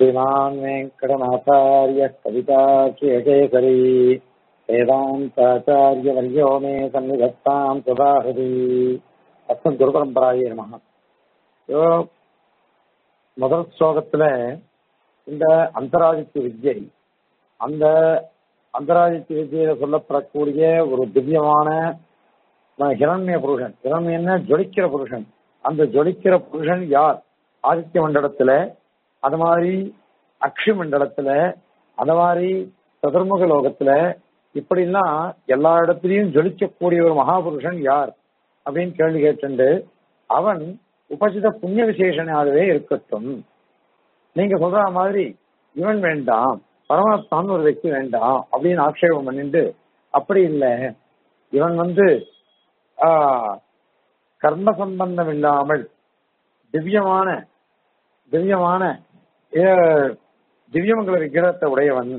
श्रीमान् वेङ्कटनाथार्य कविताख्यकेसरी वेदान्ताचार्यवर्यो मे सन्निधत्तां सदा हृदि அஸ்மத் குருபரம்பராயே நமக யோ முதல் ஸ்லோகத்துல இந்த அந்தராதித்ய வித்யை அந்த அந்தராதித்ய வித்யில சொல்லப்படக்கூடிய ஒரு திவ்யமான அஹ், ஹிரண்ய புருஷன் ஹிரண்யன்னா ஜொலிக்கிற புருஷன் அந்த ஜொலிக்கிற புருஷன் யார் ஆதித்ய மண்டலத்துல அது மாதிரி அக்ஷி மண்டலத்துல அந்த மாதிரி சதுர்முக லோகத்துல இப்படிலாம் எல்லா இடத்துலயும் ஜொலிக்கக்கூடிய ஒரு மகாபுருஷன் யார் அப்படின்னு கேள்வி கேட்டுண்டு அவன் உபசித புண்ணிய விசேஷனாகவே இருக்கட்டும் நீங்க சொல்ற மாதிரி இவன் வேண்டாம் பரமாத்மான்னு ஒரு వ్యక్తి வேண்டாம் அப்படின்னு ஆக்ஷேபம் பண்ணிட்டு அப்படி இல்லை இவன் வந்து ஆஹ், கர்ம சம்பந்தம் இல்லாமல் திவ்யமான திவ்யமான ஏ- திவ்யமங்கல விக்கிரகத்தை உடையவன்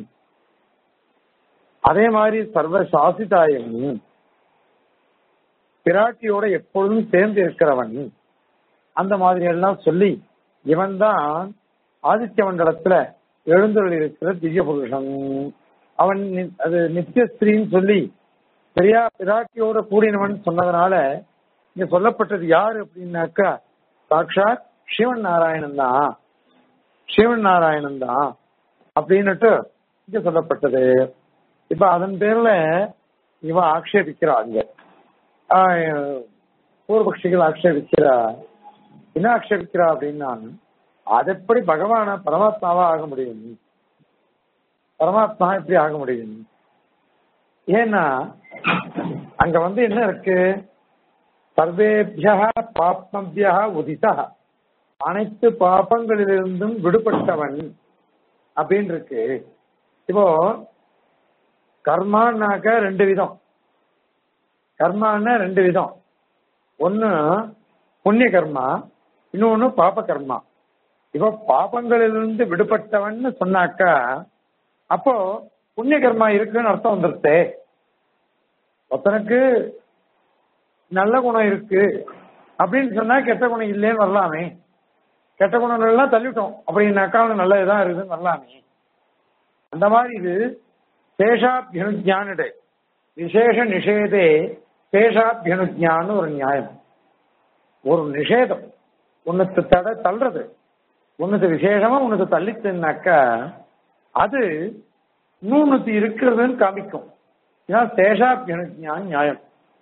அதே மாதிரி சர்வ சாசிதாயவன் பிராட்டியோட எப்பொழுதும் சேர்ந்து இருக்கிறவன் அந்த மாதிரி எல்லாம் சொல்லி இவன் தான் ஆதித்ய மண்டலத்துல எழுந்தருள் இருக்கிற திவ்ய புருஷன் அவன் நி- அது நித்தியஸ்திரின்னு சொல்லி பெரியா பிராட்டியோட கூடினவன் சொன்னதுனால இங்க சொல்லப்பட்டது யாரு அப்படின்னாக்கா சாட்சாத் சிவன் நாராயணன் தான் சிவன் நாராயணன் தான் அப்படின்னுட்டு இங்க சொல்லப்பட்டது இப்ப அதன் பேர்ல இவ ஆக்ஷேபிக்கிறாங்க ஆஹ், பூர்வபக்ஷிகள் ஆக்ஷேபிக்கிறா என்ன ஆக்ஷேபிக்கிறா அப்படின்னா அது எப்படி பகவான பரமாத்மாவா ஆக முடியும் பரமாத்மா எப்படி ஆக முடியும் ஏன்னா அங்க வந்து என்ன இருக்கு சர்வேபியா பாப்மபியா உதிதா அனைத்து பாபங்களிலிருந்தும் விடுபட்டவன் அப்படின்னு இருக்கு இப்போ கர்மான்னாக்க ரெண்டு விதம் கர்மான்னா ரெண்டு விதம் ஒன்னு புண்ணிய கர்மா இன்னொன்னு பாப கர்மா இப்போ பாபங்களிலிருந்து விடுபட்டவன் சொன்னாக்கா அப்போ புண்ணிய கர்மா இருக்குன்னு அர்த்தம் வந்துருத்தே ஒருத்தனுக்கு நல்ல குணம் இருக்கு அப்படின்னு சொன்னா கெட்ட குணம் இல்லைன்னு வரலாமே கெட்ட குணங்கள் எல்லாம் தள்ளிட்டோம் அப்படின்னாக்கா அவனுக்கு நல்லதுதான் இருக்குதுன்னு வரலாமே அந்த மாதிரி இது சேஷாபியனுஜானிடே விசேஷ நிஷேதே சேஷாபியனுஜான்னு ஒரு நியாயம் ஒரு நிஷேதம் உன்னுக்கு தடை தள்ளுறது உனக்கு விசேஷமா உனக்கு தள்ளித்துனாக்கா அது இன்னொன்னுக்கு இருக்கிறதுன்னு காமிக்கும் இதான் சேஷாபியனுஜான நியாயம்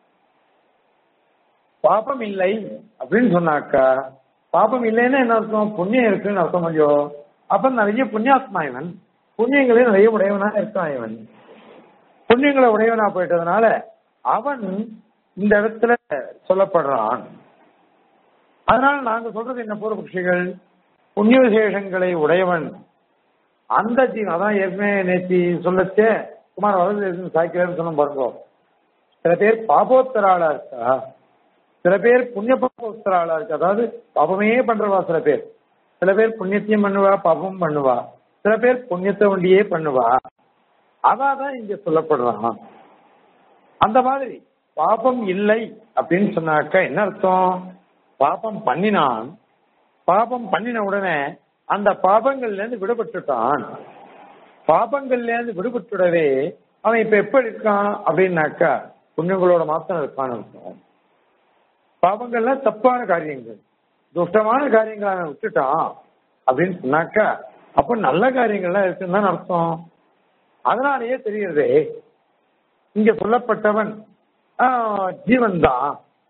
பாபம் இல்லை அப்படின்னு சொன்னாக்கா பாபம் இல்லைன்னா என்ன அர்த்தம் புண்ணியம் இருக்குன்னு அர்த்தம் இல்லையோ அப்ப நிறைய புண்ணியாத்மா இவன் புண்ணியங்களே நிறைய உடையவனா இருக்கான் இவன் புண்ணியங்களை உடையவனா போயிட்டதுனால அவன் இந்த இடத்துல சொல்லப்படுறான் அதனால நாங்க சொல்றது என்ன பூர்வபக்ஷிகள் புண்ணிய விசேஷங்களை உடையவன் அந்த ஜீவன் அதான் ஏற்கனவே நேத்தி சொல்லச்சே குமார் வரது சாய்க்கிறார் சொன்ன பாருங்க சில பேர் பாபோத்தராளா இருக்கா சில பேர் புண்ணிய பாபோத்தராளா இருக்கு அதாவது பாபமே பண்றவா சில பேர் சில பேர் புண்ணியத்தையும் பண்ணுவா பாபமும் பண்ணுவா சில பேர் புண்ணியத்தை ஒண்டியே பண்ணுவா அதான் இங்க சொல்லப்படுறான் அந்த மாதிரி பாபம் இல்லை அப்படின்னு சொன்னாக்க என்ன அர்த்தம் பாபம் பண்ணினான் பாபம் பண்ணின உடனே அந்த பாபங்கள்ல இருந்து விடுபட்டுட்டான் பாபங்கள்ல இருந்து விடுபட்டுடவே அவன் இப்ப எப்படி இருக்கான் அப்படின்னாக்கா புண்ணியங்களோட மாத்திரம் இருக்கான்னு இருக்கும் பாபங்கள்லாம் தப்பான காரியங்கள் துஷ்டமான காரியங்களை அவன் விட்டுட்டான் அப்படின்னு சொன்னாக்கா அப்ப நல்ல காரியங்கள்லாம் இருக்குன்னு தான் அர்த்தம் அதனாலேயே தெரியுறதே இங்க சொல்லப்பட்டவன் ஜீவன் தான்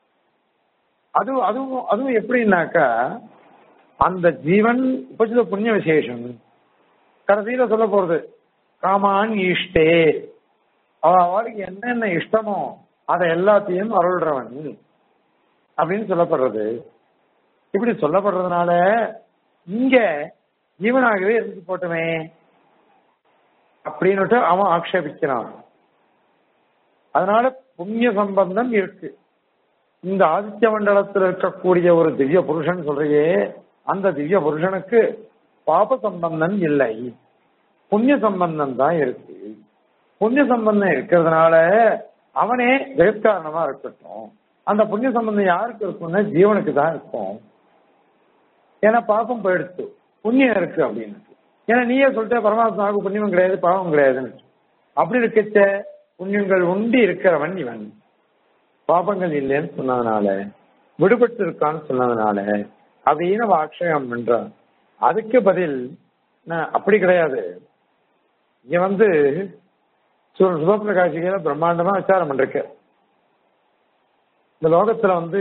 அது அதுவும் அதுவும் எப்படின்னாக்கா அந்த ஜீவன் உபசித புண்ணிய விசேஷம் கடைசியில சொல்ல போறது காமான் ஈஷ்டே அவ அவளுக்கு என்னென்ன இஷ்டமோ அதை எல்லாத்தையும் அருள்றவன் அப்படின்னு சொல்லப்படுறது இப்படி சொல்லப்படுறதுனால இங்க ஜீவனாகவே இருந்து போட்டுமே அப்படின்னுட்டு அவன் ஆக்ஷேபிக்கிறான் அதனால புண்ணிய சம்பந்தம் இருக்கு இந்த ஆதித்ய மண்டலத்தில் இருக்கக்கூடிய ஒரு திவ்ய புருஷன் சொல்றையே அந்த திவ்ய புருஷனுக்கு பாப சம்பந்தம் இல்லை புண்ணிய சம்பந்தம் தான் இருக்கு புண்ணிய சம்பந்தம் இருக்கிறதுனால அவனே ஜெயத்காரணமா இருக்கட்டும் அந்த புண்ணிய சம்பந்தம் யாருக்கு இருக்கும்னா ஜீவனுக்கு தான் இருக்கும் ஏன்னா பாப்பம் போயிடுச்சு புண்ணியம் இருக்கு அப்படின்னு ஏன்னா நீயே சொல்லிட்ட பரமாத்மாவுக்கு புண்ணியம் கிடையாது பாவம் கிடையாதுன்னு அப்படி இருக்கச்ச புண்ணியங்கள் உண்டி இருக்கிறவன் இவன் பாபங்கள் இல்லைன்னு சொன்னதுனால விடுபட்டு இருக்கான்னு சொன்னதுனால அதையும் நம்ம ஆட்சேபம் பண்றான் அதுக்கு பதில் நான் அப்படி கிடையாது இங்க வந்து சு- சுபப்பிரகாசிகளை பிரம்மாண்டமா விசாரம் பண்றக்க இந்த லோகத்துல வந்து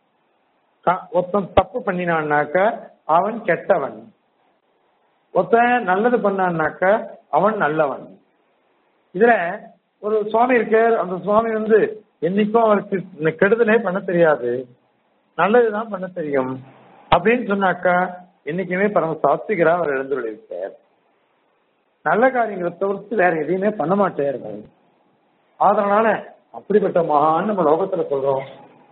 க- ஒருத்தன் தப்பு பண்ணினான்னாக்க அவன் கெட்டவன் ஒருத்தன் நல்லது பண்ணான்னாக்க அவன் நல்லவன் இதுல ஒரு சுவாமி இருக்கார் அந்த சுவாமி வந்து என்னைக்கும் அவருக்கு இந்த கெடுதலே பண்ண தெரியாது நல்லதுதான் பண்ண தெரியும் அப்படின்னு சொன்னாக்கா என்னைக்குமே பரம சாத்விகரா அவர் எழுந்துள்ளிருக்கார் நல்ல காரியங்களை தவிர்த்து வேற எதையுமே பண்ண மாட்டார் அவர். அதனால அப்படிப்பட்ட மகான் நம்ம லோகத்துல சொல்றோம்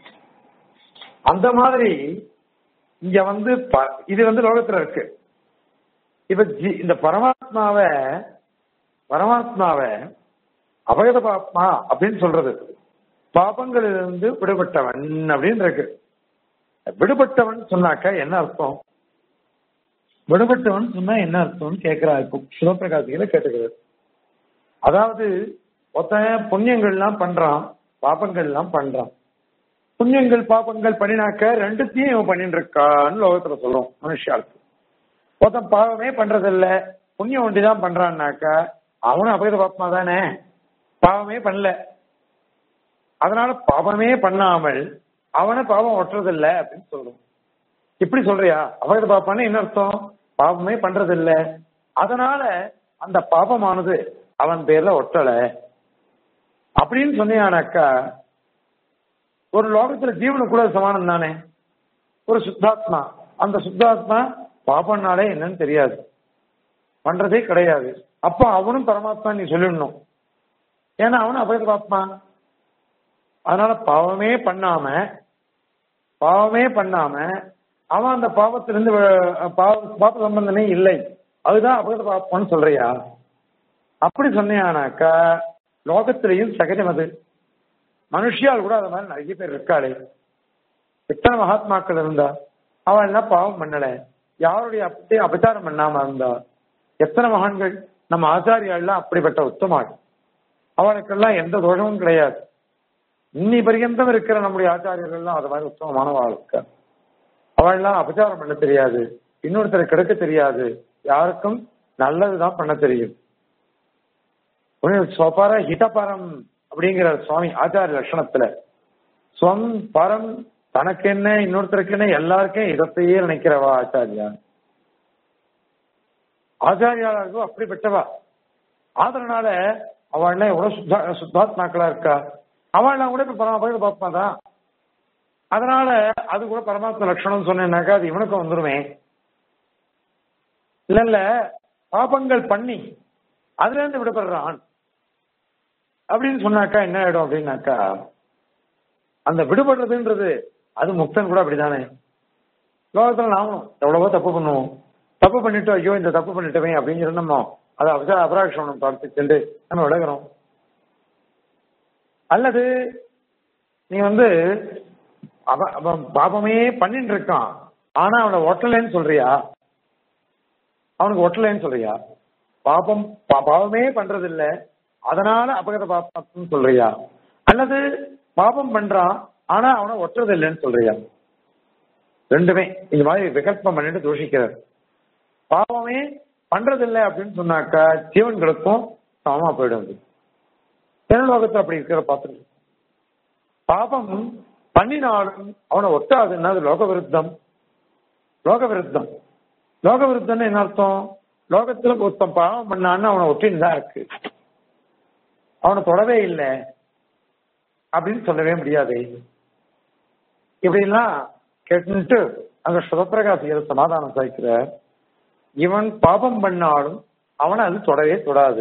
அந்த மாதிரி இங்க வந்து ப- இது வந்து லோகத்துல இருக்கு இப்ப ஜி- இந்த பரமாத்மாவை பரமாத்மாவை அபகத பாப்மா அப்படின்னு சொல்றது பாபங்களிலிருந்து விடுபட்டவன் அப்படின்னு இருக்கு விடுபட்டவன் சொன்னாக்க என்ன அர்த்தம் விடுபட்டவன் சொன்னா என்ன அர்த்தம்னு கேட்கிறா இப்போ சிவபிரகாசிகளை கேட்டுக்கிறது அதாவது ஒருத்தன் புண்ணியங்கள்லாம் பண்றான் பாபங்கள்லாம் பண்றான் புண்ணியங்கள் பாபங்கள் பண்ணினாக்க ரெண்டுத்தையும் இவன் பண்ணிட்டு இருக்கான்னு லோகத்துல சொல்றோம் மனுஷாளுக்கு ஒருத்தன் பாவமே பண்றதில்ல புண்ணியம் ஒண்டிதான் பண்றான்னாக்கா அவனும் அபகத பாப்பமா தானே பாவமே பண்ணல அதனால பாவமே பண்ணாமல் அவனை பாவம் ஒட்டுறதில்ல அப்படின்னு சொல்றோம் இப்படி சொல்றியா அபகத பாப்பான்னு என்ன அர்த்தம் பாவமே பண்றதில்ல அதனால அந்த பாபமானது அவன் பேர்ல ஒட்டல அப்படின்னு சொன்னியானாக்கா ஒரு லோகத்துல ஜீவனு கூட சமானம் தானே ஒரு சுத்தாத்மா அந்த சுத்தாத்மா பாபம்னாலே என்னன்னு தெரியாது பண்றதே கிடையாது அப்ப அவனும் பரமாத்மா நீ சொல்லிடணும் ஏன்னா அவனும் அபயத பாப்மா அதனால பாவமே பண்ணாம பாவமே பண்ணாம அவன் அந்த பாவத்திலிருந்து வ- பாவ பாப சம்பந்தமே இல்லை அதுதான் அபகத பாப்பான்னு சொல்றியா அப்படி சொன்னியானாக்கா லோகத்திலையும் சகஜம் அது மனுஷியால் கூட அது மாதிரி நிறைய பேர் இருக்காளே எத்தனை மகாத்மாக்கள் இருந்தா அவள் எல்லாம் பாவம் பண்ணல யாருடைய அப்படியே அபச்சாரம் பண்ணாம இருந்தா எத்தனை மகான்கள் நம்ம ஆச்சாரியாள்லாம் அப்படிப்பட்ட உத்தமாள் அவனுக்கெல்லாம் எந்த தோஷமும் கிடையாது இன்னி பரியந்தம் இருக்கிற நம்முடைய ஆச்சாரியர்கள்லாம் அது மாதிரி உத்தமமானவள் இருக்கா அவள்லாம் அபச்சாரம் பண்ண தெரியாது இன்னொருத்தரை கெடுக்க தெரியாது யாருக்கும் நல்லதுதான் பண்ண தெரியும் ஸ்வபார ஹிதபரம் அப்படிங்கிற சுவாமி ஆச்சாரிய லட்சணத்துல ஸ்வம் பரம் தனக்கு என்ன இன்னொருத்தருக்கு என்ன எல்லாருக்கும் இதத்தையே நினைக்கிறவா ஆச்சாரியா ஆச்சாரியாளர்கள் அப்படிப்பட்டவா ஆதரனால அவள்லாம் எவ்வளவு சுத்தா சுத்தாத்மாக்களா இருக்கா அவள்லாம் கூட இப்ப பரமாத்மா பாப்பா தான் அதனால அது கூட பரமாத்மா லட்சணம் சொன்னேன்னாக்கா அது இவனுக்கும் வந்துருமே இல்ல இல்ல பாபங்கள் பண்ணி அதுல இருந்து விடுபடுறான் அப்படின்னு சொன்னாக்கா என்ன ஆயிடும் அப்படின்னாக்கா அந்த விடுபடுறதுன்றது அது முக்தன் கூட அப்படிதானே லோகத்துல நாமும் எவ்வளவோ தப்பு பண்ணுவோம் தப்பு பண்ணிட்டு ஐயோ இந்த தப்பு பண்ணிட்டோமே அப்படின்னு சொல்லி நம்ம அதை அபசா அபராக்ஷணம் பார்த்து சென்று நம்ம விலகிறோம் அல்லது நீ வந்து அவ- அவன் பாபமே பண்ணிட்டு இருக்கான் ஆனா அவனை ஒட்டலைன்னு சொல்றியா அவனுக்கு ஒட்டலைன்னு சொல்றியா பாபம் பா- பாவமே பண்றது இல்ல அதனால அபகத பாப்பம் சொல்றியா அல்லது பாபம் பண்றான் ஆனா அவனை ஒட்டுறது இல்லைன்னு சொல்றியா ரெண்டுமே இந்த மாதிரி விகல்பம் பண்ணிட்டு தூஷிக்கிறார் பாவமே பண்றதில்லை அப்படின்னு சொன்னாக்கா ஜீவன்களுக்கும் சமமா போயிடும் அது லோகத்துல அப்படி இருக்கிற பார்த்துருக்கு பாபம் பண்ணினாலும் அவனை ஒட்டாதுன்னா அது லோக விருத்தம் லோக விருத்தம் லோக விருத்தம்னு என்ன அர்த்தம் லோகத்துல ஒருத்தன் பாவம் பண்ணான்னு அவனை ஒட்டின்னு தான் இருக்கு அவனை தொடவே இல்லை அப்படின்னு சொல்லவே முடியாது இப்படிலாம் கேட்டுட்டு அங்க சுதப்பிரகாசியர் சமாதானம் சாய்க்கிறார் இவன் பாபம் பண்ணாலும் அவனை அது தொடவே தொடாது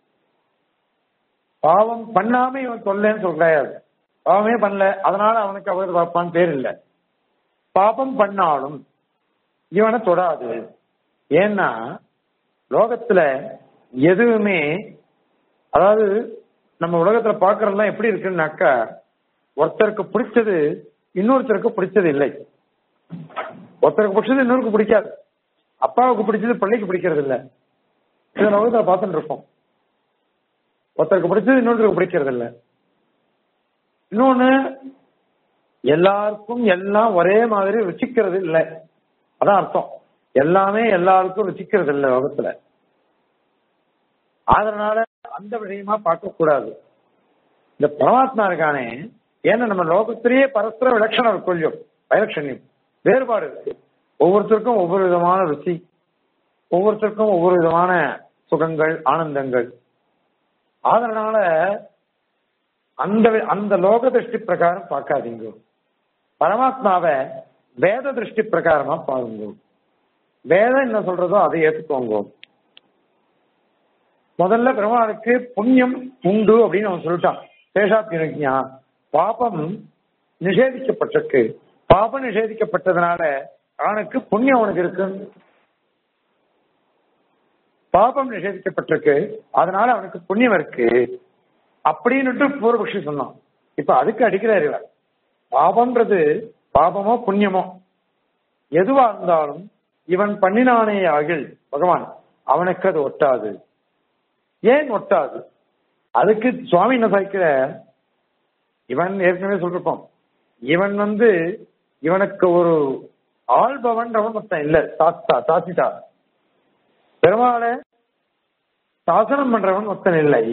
பாவம் பண்ணாம இவன் தொல்லைன்னு சொல்ல கிடையாது பாவமே பண்ணல அதனால அவனுக்கு அவர் பாப்பான்னு பேர் இல்லை பாபம் பண்ணாலும் இவனை தொடாது ஏன்னா லோகத்துல எதுவுமே அதாவது நம்ம உலகத்துல பாக்குறதெல்லாம் எப்படி இருக்குன்னாக்கா ஒருத்தருக்கு பிடிச்சது இன்னொருத்தருக்கு பிடிச்சது இல்லை ஒருத்தருக்கு பிடிச்சது இன்னொருக்கு பிடிக்காது அப்பாவுக்கு பிடிச்சது பிள்ளைக்கு பிடிக்கிறது இல்ல சில லோகத்துல பார்த்துட்டு இருக்கோம் ஒருத்தருக்கு பிடிச்சது இன்னொருத்தருக்கு பிடிக்கிறது இல்ல இன்னொன்னு எல்லாருக்கும் எல்லாம் ஒரே மாதிரி ருச்சிக்கிறது இல்லை அதான் அர்த்தம் எல்லாமே எல்லாருக்கும் ருச்சிக்கிறது இல்லை லோகத்துல அதனால அந்த விஷயமா பார்க்க கூடாது இந்த பரமாத்மா இருக்கானே ஏன்னா நம்ம லோகத்திலேயே பரஸ்பர விலட்சணம் இருக்கும் இல்லையோ வைலட்சண்யம் வேறுபாடு இருக்கு ஒவ்வொருத்தருக்கும் ஒவ்வொரு விதமான ருச்சி ஒவ்வொருத்தருக்கும் ஒவ்வொரு விதமான சுகங்கள் ஆனந்தங்கள் அதனால அந்த அந்த லோக திருஷ்டி பிரகாரம் பார்க்காதீங்க பரமாத்மாவை வேத திருஷ்டி பிரகாரமா பாருங்க வேதம் என்ன சொல்றதோ அதை ஏத்துக்கோங்க முதல்ல பெருமாளுக்கு புண்ணியம் உண்டு அப்படின்னு அவன் சொல்லிட்டான் சேஷாத்தியா பாபம் நிஷேதிக்கப்பட்டிருக்கு பாபம் நிஷேதிக்கப்பட்டதுனால அவனுக்கு புண்ணியம் அவனுக்கு இருக்கு பாபம் நிஷேதிக்கப்பட்டிருக்கு அதனால அவனுக்கு புண்ணியம் இருக்கு அப்படின்னுட்டு பூர்வபக்ஷி சொன்னான் இப்ப அதுக்கு அடிக்கிறார் இவர் பாபம்ன்றது பாபமோ புண்ணியமோ எதுவா இருந்தாலும் இவன் பண்ணினானே ஆகில் பகவான் அவனுக்கு அது ஒட்டாது ஏன் ஒட்டாது அதுக்கு சுவாமி என்ன சாய்க்கிற இவன் ஏற்கனவே சொல்லிருப்போம் இவன் வந்து இவனுக்கு ஒரு ஆள்பவன்றவன் மொத்தம் இல்ல சாஸ்தா சாசிதா பெருமாளை சாசனம் பண்றவன் மொத்தம் இல்லை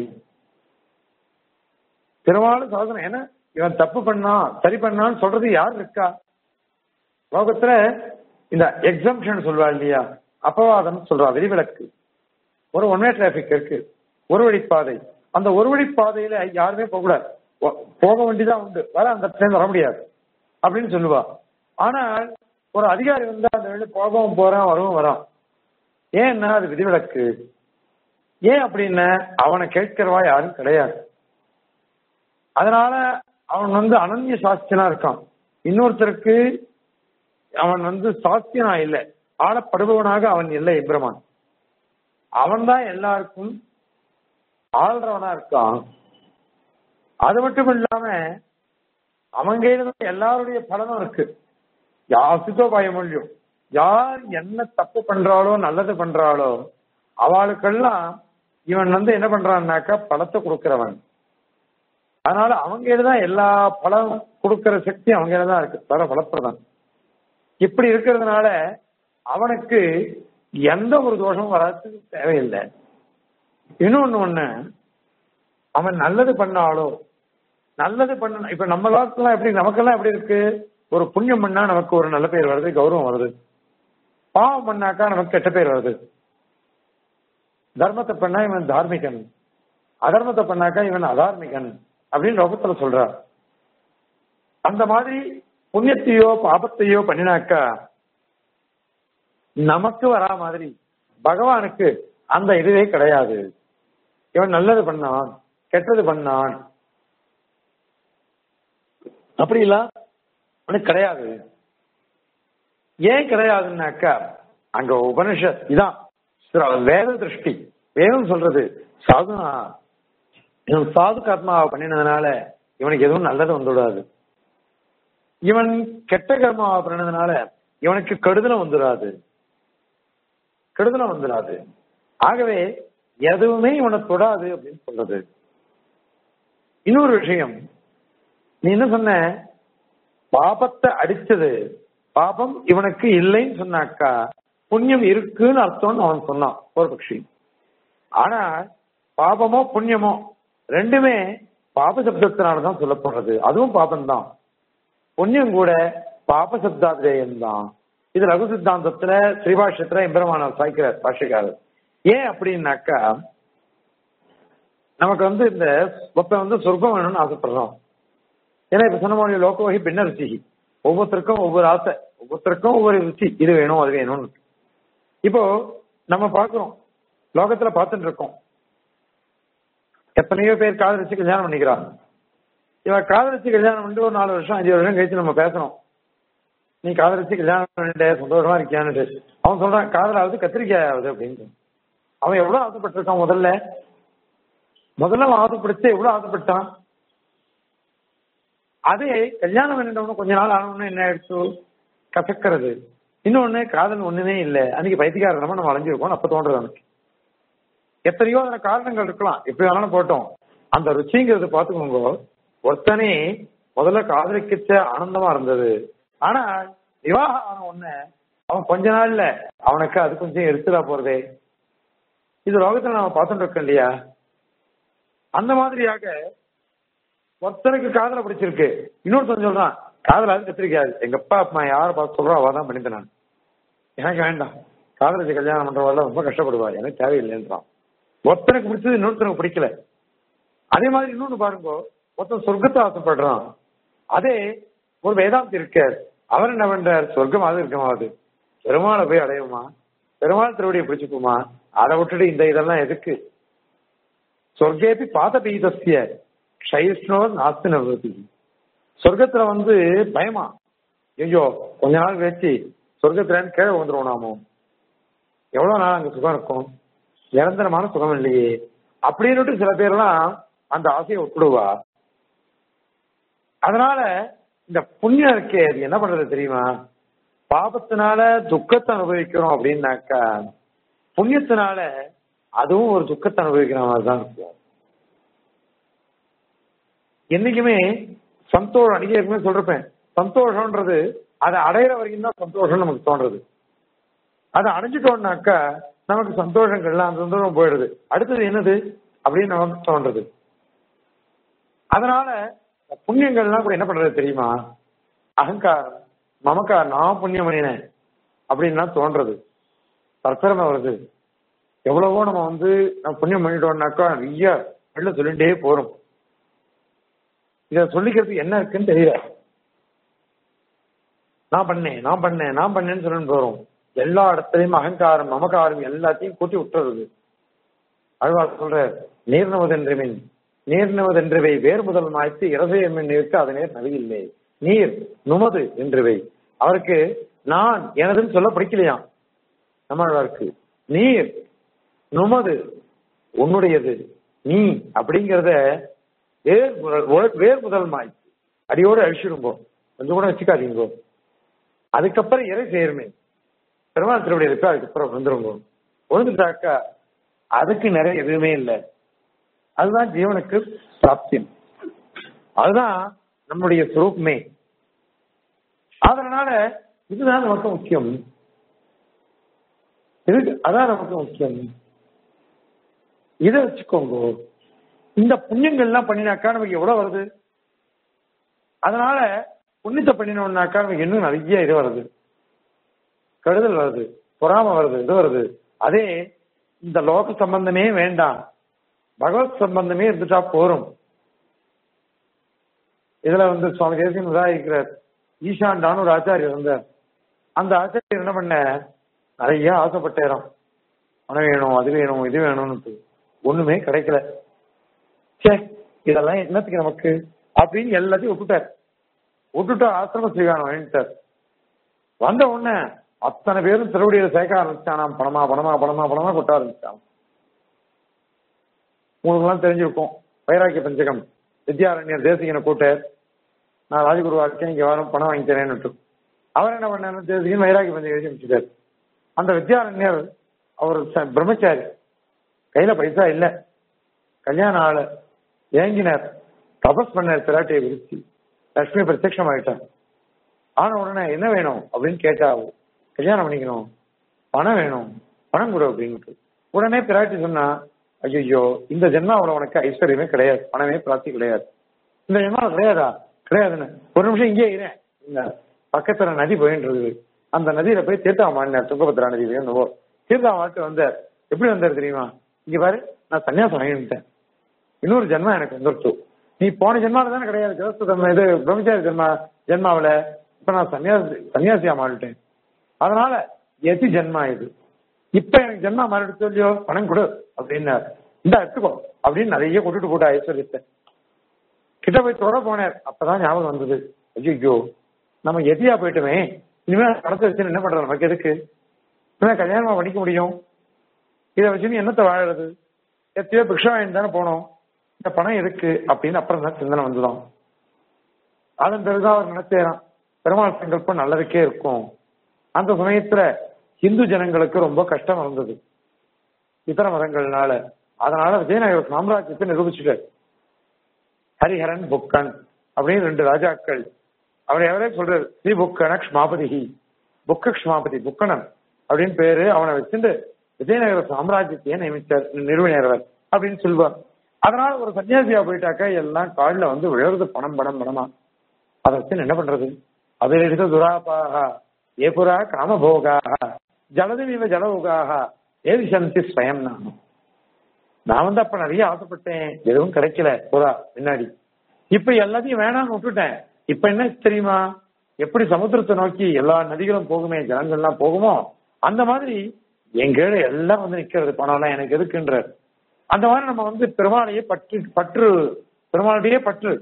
பெருமாள் சாசனம் ஏன்னா இவன் தப்பு பண்ணா சரி பண்ணான்னு சொல்றது யார் இருக்கா லோகத்துல இந்த எக்ஸம்ஷன் சொல்வா இல்லையா அப்பவாதம் சொல்றா விதிவிலக்கு ஒரு ஒன் வே டிராபிக் இருக்கு ஒரு வழிப்பாதை அந்த ஒரு வழிப்பாதையில யாருமே போகக்கூடாது போக வேண்டியதான் உண்டு வர அந்த ட்ரெயின் வர முடியாது அப்படின்னு சொல்லுவா ஆனால் ஒரு அதிகாரி வந்து அந்த வழி போகவும் போறான் வரவும் வரான் ஏன்னா அது விதிவிலக்கு ஏன் அப்படின்னா அவனை கேட்கிறவா யாரும் கிடையாது அதனால அவன் வந்து அனன்ய சாஸ்தியனா இருக்கான் இன்னொருத்தருக்கு அவன் வந்து சாஸ்தியனா இல்லை ஆளப்படுபவனாக அவன் இல்லை எம்பிரமான் அவன் தான் எல்லாருக்கும் ஆள்றவனா இருக்கான் அது மட்டும் இல்லாம அவன் கையில தான் எல்லாருடைய பலனும் இருக்கு யாசித்தோ பயமொழியும் யார் என்ன தப்பு பண்றாளோ நல்லது பண்றாளோ அவளுக்கெல்லாம் இவன் வந்து என்ன பண்றான்னாக்கா பழத்தை கொடுக்கிறவன் அதனால அவங்க தான் எல்லா பலம் கொடுக்கிற சக்தி அவங்க தான் இருக்கு தர பலப்பிரதான் இப்படி இருக்கிறதுனால அவனுக்கு எந்த ஒரு தோஷமும் வராது தேவையில்லை இன்னொன்னு ஒண்ணு அவன் நல்லது பண்ணாலோ நல்லது பண்ண இப்ப நம்ம எல்லாம் எப்படி நமக்கெல்லாம் எப்படி இருக்கு ஒரு புண்ணியம் பண்ணா நமக்கு ஒரு நல்ல பேர் வருது கௌரவம் வருது பாவம் பண்ணாக்கா நமக்கு கெட்ட பேர் வருது தர்மத்தை பண்ணா இவன் தார்மிகன் அதர்மத்தை பண்ணாக்கா இவன் அதார்மிகன் அப்படின்னு லோகத்துல சொல்றார் அந்த மாதிரி புண்ணியத்தையோ பாபத்தையோ பண்ணினாக்கா நமக்கு வரா மாதிரி பகவானுக்கு அந்த இதுவே கிடையாது இவன் நல்லது பண்ணான் கெட்டது பண்ணான் அப்படி இல்ல அவனுக்கு கிடையாது ஏன் கிடையாதுன்னாக்கா அங்க உபனிஷத் இதான் வேத திருஷ்டி வேதம் சொல்றது சாதுனா இவன் சாது கர்மாவை பண்ணினதுனால இவனுக்கு எதுவும் நல்லது வந்துவிடாது இவன் கெட்ட கர்மாவை பண்ணினதுனால இவனுக்கு கெடுதலும் வந்துடாது கெடுதலும் வந்துடாது ஆகவே எதுவுமே இவனை தொடாது அப்படின்னு சொல்றது இன்னொரு விஷயம் நீ என்ன சொன்ன பாபத்தை அடிச்சது பாபம் இவனுக்கு இல்லைன்னு சொன்னாக்கா புண்ணியம் இருக்குன்னு அர்த்தம்னு அவன் சொன்னான் ஒரு பட்சி ஆனா பாபமோ புண்ணியமோ ரெண்டுமே பாப சப்தத்தினாலதான் சொல்லப்படுறது அதுவும் பாபம் தான் புண்ணியம் கூட பாப சப்தாத்திரேயம் தான் இது ரகு சித்தாந்தத்துல ஸ்ரீபாஷ்யத்துல எம்பெருமானார் சாய்க்கிறார் பாஷ்யக்காரர் ஏன் அப்படின்னாக்கா நமக்கு வந்து இந்த ஒருத்தன் வந்து சொர்க்கம் வேணும்னு ஆசைப்படுறோம் ஏன்னா இப்ப சொன்ன மாதிரி லோகவகி பின்ன ருச்சி ஒவ்வொருத்தருக்கும் ஒவ்வொரு ஆசை ஒவ்வொருத்தருக்கும் ஒவ்வொரு ருச்சி இது வேணும் அது வேணும்னு இப்போ நம்ம பார்க்கிறோம் லோகத்துல பார்த்துட்டு இருக்கோம் எத்தனையோ பேர் காதலிச்சு கல்யாணம் பண்ணிக்கிறாங்க இவன் காதலிச்சு கல்யாணம் பண்ணிட்டு ஒரு நாலு வருஷம் அஞ்சு வருஷம் கழிச்சு நம்ம பேசணும் நீ காதலிச்சு கல்யாணம் பண்ணிட்ட சந்தோஷமா இருக்கியான்னு அவன் சொல்றான் காதலாவது கத்திரிக்காய் ஆகுது அப்படின்னு அவன் எவ்வளவு ஆசைப்பட்டிருக்கான் முதல்ல முதல்ல அவன் ஆசைப்படுத்து எவ்வளவு ஆசைப்பட்டான் அதே கல்யாணம் பண்ணிட்டவனு கொஞ்ச நாள் ஆனவனு என்ன ஆயிடுச்சு கசக்கிறது இன்னொன்னு காதல் ஒண்ணுமே இல்லை அன்னைக்கு பைத்தியக்காரனமா நம்ம அலைஞ்சிருக்கோம் அப்ப தோன்றது அவனுக்கு எத்தனையோ அதுல காரணங்கள் இருக்கலாம் எப்படி வேணாலும் போட்டோம் அந்த ருச்சிங்கிறது பாத்துக்கோங்க ஒருத்தனே முதல்ல காதலிக்கிச்ச ஆனந்தமா இருந்தது ஆனா விவாகம் ஆன உடனே அவன் கொஞ்ச நாள்ல அவனுக்கு அது கொஞ்சம் எடுத்துடா போறதே இது லோகத்துல நாம பார்த்துட்டு இருக்கோம் இல்லையா அந்த மாதிரியாக ஒருத்தனுக்கு காதல பிடிச்சிருக்கு இன்னொருத்தன் சொல்றான் காதல அது கத்திரிக்காது எங்க அப்பா அம்மா யாரை பார்த்து சொல்றோம் அவ தான் பண்ணிட்டு நான் எனக்கு வேண்டாம் காதலிச்சு கல்யாணம் பண்றவங்க ரொம்ப கஷ்டப்படுவா எனக்கு தேவையில்லைன்றான் ஒருத்தனுக்கு பிடிச்சது இன்னொருத்தனுக்கு பிடிக்கல அதே மாதிரி இன்னொன்னு பாருங்க ஒருத்தன் சொர்க்கத்தை ஆசைப்படுறான் அதே ஒரு வேதாந்தி இருக்கார் அவர் என்ன பண்றார் சொர்க்கமாவது இருக்கமாவது பெருமாளை போய் அடையுமா பெருமாள் திருவடியை பிடிச்சுக்குமா அதை விட்டுட்டு இந்த இதெல்லாம் எதுக்கு சொர்க்கேபி பாத பீதஸ்ய க்ஷயிஷ்ணோ நாஸ்தி நவதி சொர்க்கத்துல வந்து பயமா ஐயோ கொஞ்ச நாள் கழிச்சு சொர்க்கத்துல கீழே வந்துருவோம் நாமோ எவ்வளவு நாள் அங்க சுகம் இருக்கும் நிரந்தரமான சுகம் இல்லையே அப்படின்னு சில பேர்லாம் அந்த ஆசையை விட்டுடுவா அதனால இந்த புண்ணியம் இருக்கே அது என்ன பண்றது தெரியுமா பாபத்தினால துக்கத்தை அனுபவிக்கிறோம் அப்படின்னாக்கா புண்ணியத்தினால அதுவும் ஒரு துக்கத்தை அனுபவிக்கிற மாதிரி தான் இருக்கும் என்னைக்குமே சந்தோஷம் அடிக்க ஏற்கனவே சொல்றேன் சந்தோஷம்ன்றது அதை அடையிற வரைக்கும் தான் சந்தோஷம் நமக்கு தோன்றது அதை அடைஞ்சிட்டோம்னாக்கா நமக்கு சந்தோஷங்கள்லாம் அந்த சந்தோஷம் போயிடுது அடுத்தது என்னது அப்படின்னு நமக்கு தோன்றது அதனால புண்ணியங்கள்லாம் கூட என்ன பண்றது தெரியுமா அகங்காரம் மமக்கார் நான் புண்ணியம் பண்ணினேன் அப்படின்னா தோன்றது தற்பெருமை வருது எவ்வளவோ நம்ம வந்து நம்ம புண்ணியம் பண்ணிட்டோம்னாக்கா நிறைய வெளில சொல்லிட்டே போறோம் இத சொல்லிக்கிறதுக்கு என்ன இருக்குன்னு தெரியல நான் பண்ணேன் நான் பண்ணேன் நான் பண்ணேன்னு சொல்லிட்டு போறோம் எல்லா இடத்துலயும் அகங்காரம் மமகாரம் எல்லாத்தையும் கூட்டி விட்டுறது அழ்வார் சொல்ற நீர்னவதென்றமின் நீர்னவதென்றவை வேறு முதல் மாய்த்து இரசையம் நீருக்கு அதனே நவியில்லை நீர் நுமது என்றவை அவருக்கு நான் எனதுன்னு சொல்ல பிடிக்கலையாம் நம்மளுக்கு நீர் நுமது உன்னுடையது நீ அப்படிங்கிறத வேர் முதல் வேர் முதல் மாய் அடியோடு அழிச்சிடுங்கோ கொஞ்சம் கூட வச்சுக்காதீங்கோ அதுக்கப்புறம் இறை சேர்மை பெருமாள் திருவடி இருக்கு அதுக்கப்புறம் வந்துருங்கோ விழுந்துட்டாக்கா அதுக்கு நிறைய எதுவுமே இல்லை அதுதான் ஜீவனுக்கு பிராப்தியம் அதுதான் நம்முடைய சுரூப்மே அதனால இதுதான் நமக்கு முக்கியம் இது அதான் நமக்கு முக்கியம் இதை வச்சுக்கோங்க இந்த புண்ணியங்கள்லாம் பண்ணினாக்கா நமக்கு எவ்வளவு வருது அதனால புண்ணியத்தை பண்ணினோம்னாக்கா நமக்கு இன்னும் நிறைய இது வருது கெடுதல் வருது பொறாம வருது இது வருது அதே இந்த லோக சம்பந்தமே வேண்டாம் பகவத் சம்பந்தமே இருந்துட்டா போரும் இதுல வந்து சுவாமி தேசியம் உதாரிக்கிறார் ஈஷாண்டான்னு ஒரு ஆச்சாரியர் இருந்தார் அந்த ஆச்சாரியர் என்ன பண்ண நிறைய ஆசைப்பட்டேறோம் பணம் வேணும் அது வேணும் இது வேணும்னு ஒண்ணுமே கிடைக்கல சே இதெல்லாம் என்னத்துக்கு நமக்கு அப்படின்னு எல்லாத்தையும் விட்டுட்டார் விட்டுட்டு ஆசிரம ஸ்ரீகாரம் வாங்கிட்டார் வந்த உடனே அத்தனை பேரும் திருவடியில சேர்க்க ஆரம்பிச்சானாம் பணமா பணமா பணமா பணமா கொட்ட ஆரம்பிச்சான் உங்களுக்குலாம் தெரிஞ்சிருக்கும் வைராக்கிய பஞ்சகம் வித்யாரண்யர் தேசிகனை கூட்டார் நான் ராஜகுருவா இருக்கேன் இங்க வரும் பணம் வாங்கி தரேன்னு அவர் என்ன பண்ணாரு தேசிகன் வைராக்கிய பஞ்சகம் எழுதி அமைச்சிட்டார் அந்த வித்யாரண்யர் அவர் ச- பிரம்மச்சாரி கையில பைசா இல்ல கல்யாண ஆளு ஏங்கினார் தபஸ் பண்ணார் பிராட்டியை விரிச்சு லட்சுமி பிரத்யட்சம் ஆயிட்டார் ஆன உடனே என்ன வேணும் அப்படின்னு கேட்டா கல்யாணம் பண்ணிக்கணும் பணம் வேணும் பணம் கொடு அப்படின்ட்டு உடனே பிராட்டி சொன்னா ஐயோ இந்த ஜென்மாவுல உனக்கு ஐஸ்வர்யமே கிடையாது பணமே பிராப்தி கிடையாது இந்த ஜென்மாவில் கிடையாதா கிடையாதுன்னு ஒரு நிமிஷம் இங்கே இருறேன் இந்த பக்கத்துல நதி போயிட்டு இருக்குது அந்த நதியில போய் தீர்த்தாமாடினார் துங்கபத்ரா நதி என்னவோ தீர்த்தாமாட்டு வந்தார் எப்படி வந்தார் தெரியுமா இங்க பாரு நான் சன்னியாசம் வாங்கிட்டேன் இன்னொரு ஜென்மா எனக்கு வந்துருச்சு நீ போன ஜென்மால தானே கிடையாது கிரஸ்து ஜென்ம இது பிரம்மச்சாரி ஜென்மா ஜென்மாவில இப்ப நான் சன்னியாசி சன்னியாசியா மாறிட்டேன் அதனால எதி ஜென்மா இது இப்ப எனக்கு ஜென்மா மாறிடுச்சு இல்லையோ பணம் கொடு அப்படின்னாரு இந்த எடுத்துக்கோ அப்படின்னு நிறைய கொட்டுட்டு போட்ட ஐஸ்வர்யத்தை கிட்ட போய் தொட போனார் அப்பதான் ஞாபகம் வந்தது ஐயோ நம்ம எதியா போயிட்டுமே இனிமே பணத்தை வச்சு என்ன பண்றது நமக்கு எதுக்கு இனிமே கல்யாணமா பண்ணிக்க முடியும் இதை வச்சு நீ என்னத்தை வாழறது எத்தையோ பிக்ஷா வாங்கி தானே போனோம் இந்த பணம் எதுக்கு அப்படின்னு அப்புறம் தான் சிந்தனை வந்துதான் அதன் பிறகுதான் அவர் நினைச்சேரான் பெருமாள் சங்கல்பம் நல்லதுக்கே இருக்கும் அந்த சமயத்துல இந்து ஜனங்களுக்கு ரொம்ப கஷ்டம் இருந்தது இதர மதங்கள்னால அதனால விஜயநகர சாம்ராஜ்யத்தை நிரூபிச்சுட்டார் ஹரிஹரன் புக்கன் அப்படின்னு ரெண்டு ராஜாக்கள் அவர் எவரே சொல்றாரு ஸ்ரீ புக்கன க்ஷ்மாபதிஹி புக்க க்ஷ்மாபதி புக்கணன் அப்படின்னு பேரு அவனை வச்சுட்டு விஜயநகர சாம்ராஜ்யத்தையே நியமித்தார் நிறுவனர் அப்படின்னு சொல்வார் அதனால ஒரு சன்னியாசியா போயிட்டாக்கா எல்லாம் காலில் வந்து விழுறது பணம் பணம் பணமா அதை வச்சு என்ன பண்றது அதில் எடுத்த துராபாக ஏபுரா காமபோகாக ஜலதவிவ ஜலவுகாக ஏவி சந்தி ஸ்வயம் நானும் நான் வந்து அப்ப நிறைய ஆசைப்பட்டேன் எதுவும் கிடைக்கல புறா முன்னாடி இப்ப எல்லாத்தையும் வேணாம்னு விட்டுட்டேன் இப்ப என்ன தெரியுமா எப்படி சமுத்திரத்தை நோக்கி எல்லா நதிகளும் போகுமே ஜலங்கள்லாம் போகுமோ அந்த மாதிரி எங்க எல்லாம் வந்து நிக்கிறது பணம் எல்லாம் எனக்கு எதுக்குன்றார் அந்த மாதிரி நம்ம வந்து பெருமாளையே பற்று பற்று பெருமாளுடைய பற்று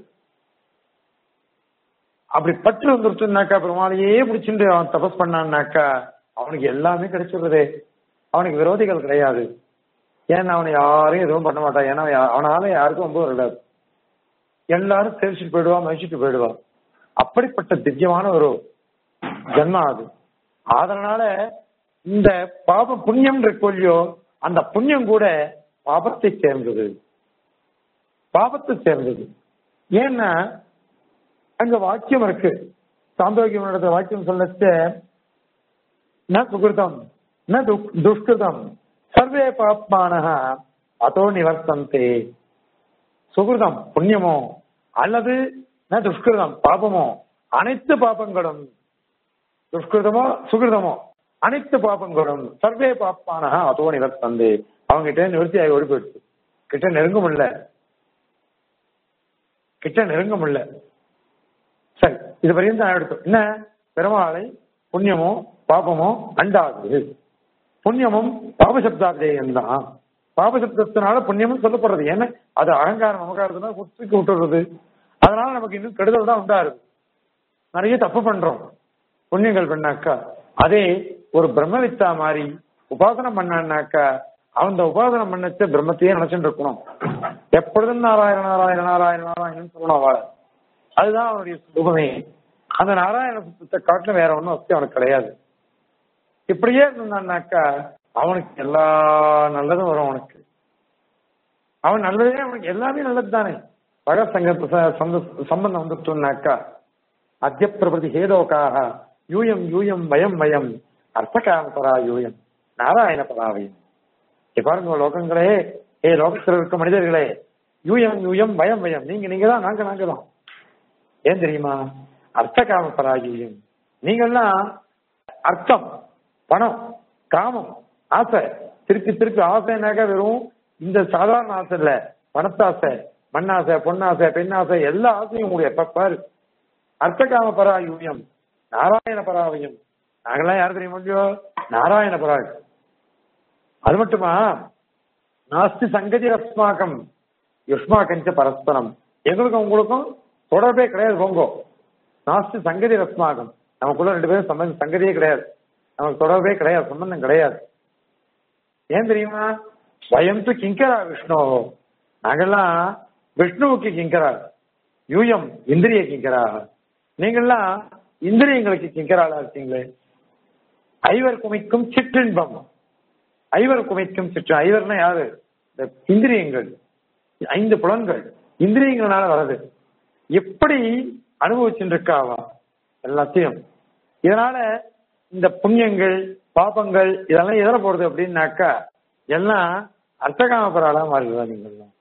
அப்படி பற்று வந்துருச்சுனாக்கா பெருமாளையே பிடிச்சிட்டு அவன் தபஸ் பண்ணான்னாக்கா அவனுக்கு எல்லாமே கிடைச்சிடுறதே அவனுக்கு விரோதிகள் கிடையாது ஏன்னா அவனை யாரையும் எதுவும் பண்ண மாட்டான் ஏன்னா அவன் அவனால யாருக்கும் ரொம்ப விடாது எல்லாரும் தெரிச்சுட்டு போயிடுவான் மதிச்சுட்டு போயிடுவான் அப்படிப்பட்ட திவ்யமான ஒரு ஜன்மம் அது அதனால இந்த பாப புண்ணியம் இருக்கோ இல்லையோ அந்த புண்ணியம் கூட பாபத்தை சேர்ந்தது பாபத்தை சேர்ந்தது ஏன்னா அங்க வாக்கியம் இருக்கு சாந்தோக்கியம் நடத்த வாக்கியம் சொல்லச்சு ந சுகிருதம் ந துக்- துஷ்கிருதம் சர்வே பாப்மானக அதோ நிவர்த்தந்தே சுகிருதம் புண்ணியமோ அல்லது ந துஷ்கிருதம் பாபமோ அனைத்து பாபங்களும் துஷ்கிருதமோ சுகிருதமோ அனைத்து பாபங்களும் சர்வே பாப்பானக அதோ நிவர்த்தந்தே அவங்க கிட்ட நிவர்த்தி ஆகி ஓடி போயிடுச்சு கிட்ட நெருங்க முடியல கிட்ட நெருங்க முடியல சரி இது வரையும் தான் எடுத்தோம் என்ன பெருமாளை புண்ணியமோ பாபமோ அண்டாது புண்ணியமும் பாபசப்தாதேயம் தான் பாபசப்தத்தினால புண்ணியமும் சொல்லப்படுறது ஏன்னா அது அகங்காரம் அமகாரத்தினால தூக்கி விட்டுறது அதனால நமக்கு இன்னும் கெடுதல் தான் உண்டாருது நிறைய தப்பு பண்றோம் புண்ணியங்கள் பண்ணாக்கா அதே ஒரு பிரம்மவித்தா மாதிரி உபாசனம் பண்ணான்னாக்கா அந்த உபாசனம் பண்ணச்ச பிரம்மத்தையே நினைச்சுட்டு இருக்கணும் எப்பொழுதும் நாராயண நாராயண நாராயண நாராயணன் சொல்லணும் அவளை அதுதான் அவனுடைய சுகமே அந்த நாராயண சுத்தத்தை காட்டிலும் வேற ஒண்ணும் வசதி அவனுக்கு கிடையாது இப்படியே இருந்தான்னாக்கா அவனுக்கு எல்லா நல்லதும் வரும் அவனுக்கு அவன் நல்லதே அவனுக்கு எல்லாமே நல்லது தானே பகத் சங்க சம்பந்தம் வந்துட்டோம்னாக்கா அத்திய பிரபதி ஹேதோக்காக யூயம் யூயம் வயம் வயம் அர்த்தகாம பரா யூயம் நாராயண பராவயம் இப்ப பாருங்க லோகங்களே ஏ லோகத்தில் இருக்க மனிதர்களே யூயம் யூயம் வயம் வயம் நீங்க நீங்க தான் நாங்க நாங்க தான் ஏன் தெரியுமா அர்த்தகாம பராஜயம் நீங்கள்லாம் அர்த்தம் பணம் காமம் ஆசை திருப்பி திருப்பி ஆசைனாக்கா வெறும் இந்த சாதாரண ஆசை இல்ல பணத்தாசை மண்ணாசை பொன்னாசை பெண்ணாசை எல்லா ஆசையும் உங்களுக்கு எப்ப பாரு அர்த்தகாம பராயுயம் நாராயண பராவயம் நாங்கெல்லாம் யார் தெரியுமா இல்லையோ நாராயண பராய் அது மட்டுமா நாஸ்தி சங்கதி அஸ்மாக்கம் யுஷ்மாக்கஞ்ச பரஸ்பரம் எங்களுக்கும் உங்களுக்கும் தொடர்பே கிடையாது போங்கோ நாஸ்தி சங்கதி ரஸ்மாகம் நமக்குள்ள ரெண்டு பேரும் சம்பந்தம் சங்கதியே கிடையாது நமக்கு தொடர்பே கிடையாது சம்பந்தம் கிடையாது ஏன் தெரியுமா வயம்து கிங்கரா விஷ்ணு நாங்கெல்லாம் விஷ்ணுவுக்கு கிங்கரா யூயம் இந்திரிய கிங்கரா நீங்கெல்லாம் இந்திரியங்களுக்கு கிங்கராளா இருக்கீங்களே ஐவர் குமிக்கும் சிற்றின்பம் ஐவர் குமிக்கும் சிற்று ஐவர்னா யாரு இந்த இந்திரியங்கள் ஐந்து புலன்கள் இந்திரியங்களால வர்றது எப்படி அனுபவிச்சுட்டு இருக்காவா எல்லாத்தையும் இதனால இந்த புண்ணியங்கள் பாபங்கள் இதெல்லாம் எதிர போறது அப்படின்னாக்கா எல்லாம் அர்த்தகாமபராளா மாறிடுவா நீங்கள்லாம்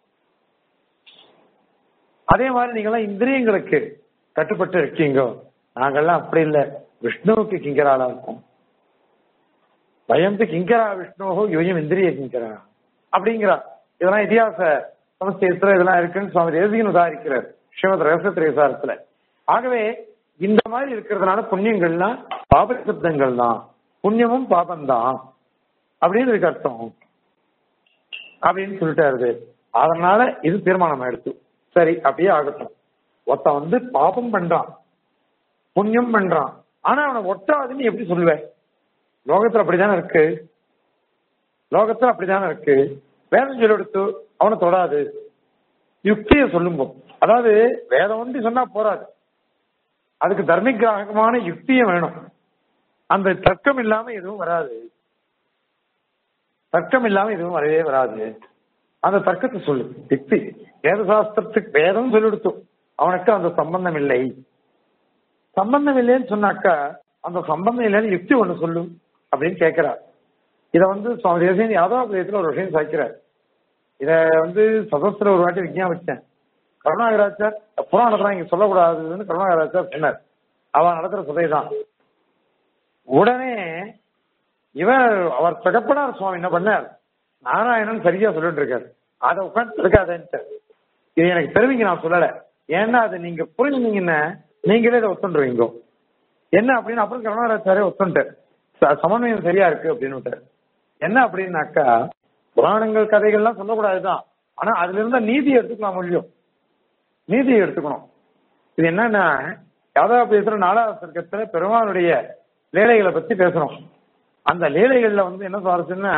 அதே மாதிரி நீங்களாம் இந்திரியங்களுக்கு கட்டுப்பட்டு இருக்கீங்க நாங்கெல்லாம் அப்படி இல்லை விஷ்ணுவுக்கு கிங்கராளா இருக்கும் பயந்து கிங்கரா விஷ்ணுவோ யோயம் இந்திரிய கிங்கரா அப்படிங்கிறா இதெல்லாம் இதிகாச சமஸ்தயத்துல இதெல்லாம் இருக்குன்னு சுவாமி தேசிகன் உதாரிக்கிறார் ஸ்ரீமத் ரகசிய திரேசாரத்துல ஆகவே இந்த மாதிரி இருக்கிறதுனால புண்ணியங்கள்லாம் பாப சப்தங்கள் தான் புண்ணியமும் பாபம்தான் அப்படின்னு இருக்கு அர்த்தம் அப்படின்னு சொல்லிட்டாரு அதனால இது தீர்மானம் ஆயிடுச்சு சரி அப்படியே ஆகட்டும் ஒருத்தன் வந்து பாபம் பண்றான் புண்ணியம் பண்றான் ஆனா அவனை ஒட்டாதுன்னு எப்படி சொல்லுவேன் லோகத்துல அப்படிதானே இருக்கு லோகத்துல அப்படிதானே இருக்கு வேதம் சொல்லி எடுத்து அவனை தொடாது யுக்தியை சொல்லுங்க அதாவது வேதம் ஒன்றி சொன்னா போராது அதுக்கு தர்மிகிராகமான யுக்தியும் வேணும் அந்த தர்க்கம் இல்லாம எதுவும் வராது தர்க்கம் இல்லாம எதுவும் வரவே வராது அந்த தர்க்கத்தை சொல்லு யுக்தி வேத சாஸ்திரத்துக்கு வேதம் சொல்லிடுத்து அவனுக்கு அந்த சம்பந்தம் இல்லை சம்பந்தம் இல்லைன்னு சொன்னாக்கா அந்த சம்பந்தம் இல்லைன்னு யுக்தி ஒண்ணு சொல்லு அப்படின்னு கேட்கிறார் இத வந்து சுவாமி தேசியன் யாதவாபுரியத்துல ஒரு விஷயம் சாய்க்கிறார் இத வந்து சதஸ்திர ஒரு வாட்டி விஞ்ஞாபிச்சேன் கருணாகராச்சார் புராணத்துல இங்க சொல்லக்கூடாதுன்னு கருணாகராச்சார் சொன்னார் அவன் நடத்துற சதை தான் உடனே இவர் அவர் தகப்பனார் சுவாமி என்ன பண்ணார் நாராயணன் சரியா சொல்லிட்டு இருக்காரு அதை உட்காந்து இருக்காதேன்ட்டு இது எனக்கு தெரிவிங்க நான் சொல்லல ஏன்னா அது நீங்க புரிஞ்சுனீங்கன்னா நீங்களே இதை ஒத்துண்டுருவீங்க என்ன அப்படின்னு அப்புறம் கருணாராச்சாரே ஒத்துண்டார் ச- சமன்வயம் சரியா இருக்கு அப்படின்னு என்ன அப்படின்னாக்கா புராணங்கள் கதைகள்லாம் சொல்லக்கூடாதுதான் ஆனா அதுல இருந்த நீதியை எடுத்துக்கலாம் முடியும் நீதியை எடுத்துக்கணும் இது என்னன்னா யாதவ பேசுற நாலாவது சர்க்கத்துல பெருமானுடைய லீலைகளை பத்தி பேசுறோம் அந்த லீலைகள்ல வந்து என்ன சுவாரஸ்யம்னா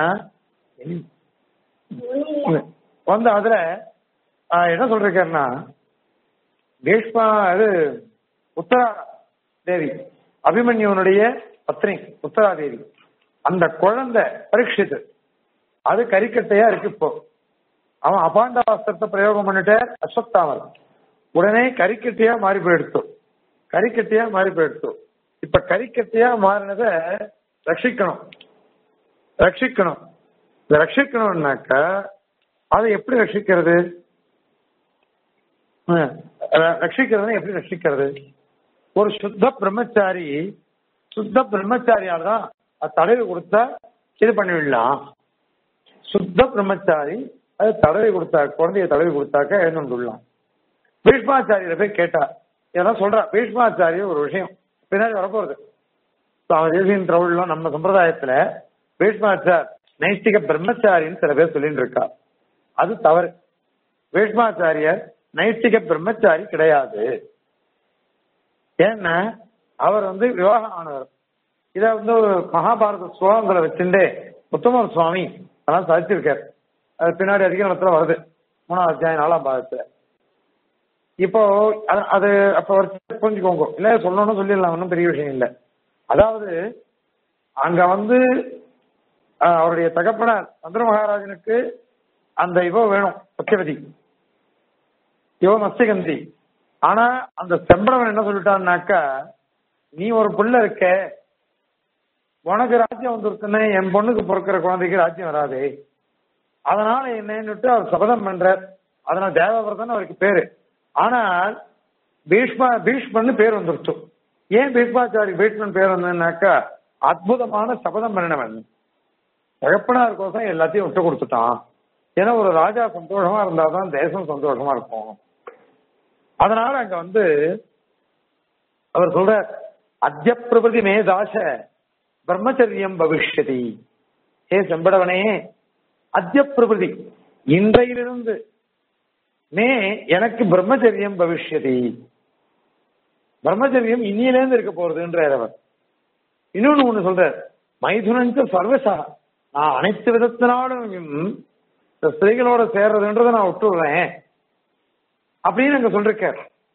வந்து அதுல ஆஹ், என்ன சொல்றாருன்னா பீஷ்மா இது உத்தரா தேவி அபிமன்யுவனுடைய பத்னி உத்தரா தேவி அந்த குழந்தை பரீட்சித்து அது கரிக்கட்டையா இருக்கு இப்போ அவன் அபாண்டாஸ்திரத்தை பிரயோகம் பண்ணிட்ட அஸ்வத்தாமர் உடனே கரிக்கட்டையா மாறி போயிடுத்து கரிக்கட்டையா மாறி போயிடுத்து இப்ப கரிக்கட்டையா மாறினத ரட்சிக்கணும் ரட்சிக்கணும் இந்த ரட்சிக்கணும்னாக்கா அதை எப்படி ரட்சிக்கிறது ஹம், ர- ரட்சிக்கிறதுனா எப்படி ரட்சிக்கிறது ஒரு சுத்த பிரம்மச்சாரி சுத்த பிரம்மச்சாரியால தான் அது தடவி கொடுத்தா இது பண்ணிவிடலாம் சுத்த பிரம்மச்சாரி அது தடவி கொடுத்தா குழந்தைய தடவி கொடுத்தாக்க எழுந்துள்ளலாம் பீஷ்மாச்சாரியில போய் கேட்டா இதெல்லாம் சொல்றா பீஷ்மாச்சாரிய ஒரு விஷயம் பின்னாடி வரப்போறது சுவாமி தேசியன் திரவிழம் நம்ம சம்பிரதாயத்துல பீஷ்மாச்சார் நைஷ்டிக பிரம்மச்சாரின்னு சில பேர் சொல்லிட்டு இருக்கா அது தவறு பீஷ்மாச்சாரியர் நைஷ்டிக பிரம்மச்சாரி கிடையாது ஏன்னா அவர் வந்து விவாகம் ஆனவர் இத வந்து ஒரு மகாபாரத ஸ்லோகங்களை வச்சுட்டு உத்தமர் சுவாமி அதெல்லாம் சாதிச்சிருக்காரு அது பின்னாடி அதிகாரத்துல வருது மூணாவது அத்தியாயம் நாலாம் பாகத்துல இப்போ அது- அது அப்ப வரைக்கும் புரிஞ்சுக்கோங்க இல்ல சொல்லணும்னு சொல்லிடலாம் ஒன்றும் பெரிய விஷயம் இல்லை அதாவது அங்க வந்து அஹ், அவருடைய தகப்பனார் சந்திர மகாராஜனுக்கு அந்த இவ வேணும் சத்தியவதி இவ மஸ்திகந்தி ஆனா அந்த செம்படவன் என்ன சொல்லிட்டான்னாக்கா நீ ஒரு புள்ள இருக்க உனக்கு ராஜ்யம் வந்துருக்குன்னு என் பொண்ணுக்கு பிறக்கிற குழந்தைக்கு ராஜ்யம் வராதே அதனால என்னன்னுட்டு அவர் சபதம் பண்றார் அதனால தேவவிரதன் அவருக்கு பேரு ஆனால் பீஷ்மா பீஷ்மன்னு பேர் வந்துருச்சு ஏன் பீஷ்மாச்சாரி பீஷ்மன் பேர் வந்ததுனாக்கா அற்புதமான சபதம் பண்ணினவன் தகப்பனார் கோசம் எல்லாத்தையும் விட்டு கொடுத்துட்டான் ஏன்னா ஒரு ராஜா சந்தோஷமா இருந்தாதான் தேசம் சந்தோஷமா இருக்கும் அதனால அங்க வந்து அவர் சொல்ற அத்திய பிரபதி மே தாச பிரம்மச்சரியம் பவிஷ்யதி ஏ செம்படவனே அத்திய பிரபதி இன்றையிலிருந்து மே எனக்கு பிரம்மச்சரியம் பவிஷ்யதி பிரம்மச்சரியம் இன்னிலேருந்து இருக்க போறதுன்றார் அவர் இன்னொன்னு ஒண்ணு சொல்றார் மைதுனஞ்ச சர்வசா நான் அனைத்து விதத்தினாலும் இந்த ஸ்திரீகளோட சேர்றதுன்றதை நான் விட்டுடுறேன் அப்படின்னு அங்க சொல்லிருக்கார்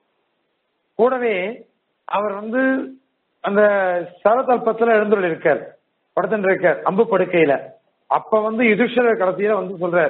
கூடவே அவர் வந்து அந்த சரதல்பத்துல எழுந்துள்ள இருக்கார் படுத்துட்டு இருக்கார் அம்பு படுக்கையில அப்ப வந்து யுதிஷ்டர் கடைசியில வந்து சொல்றார்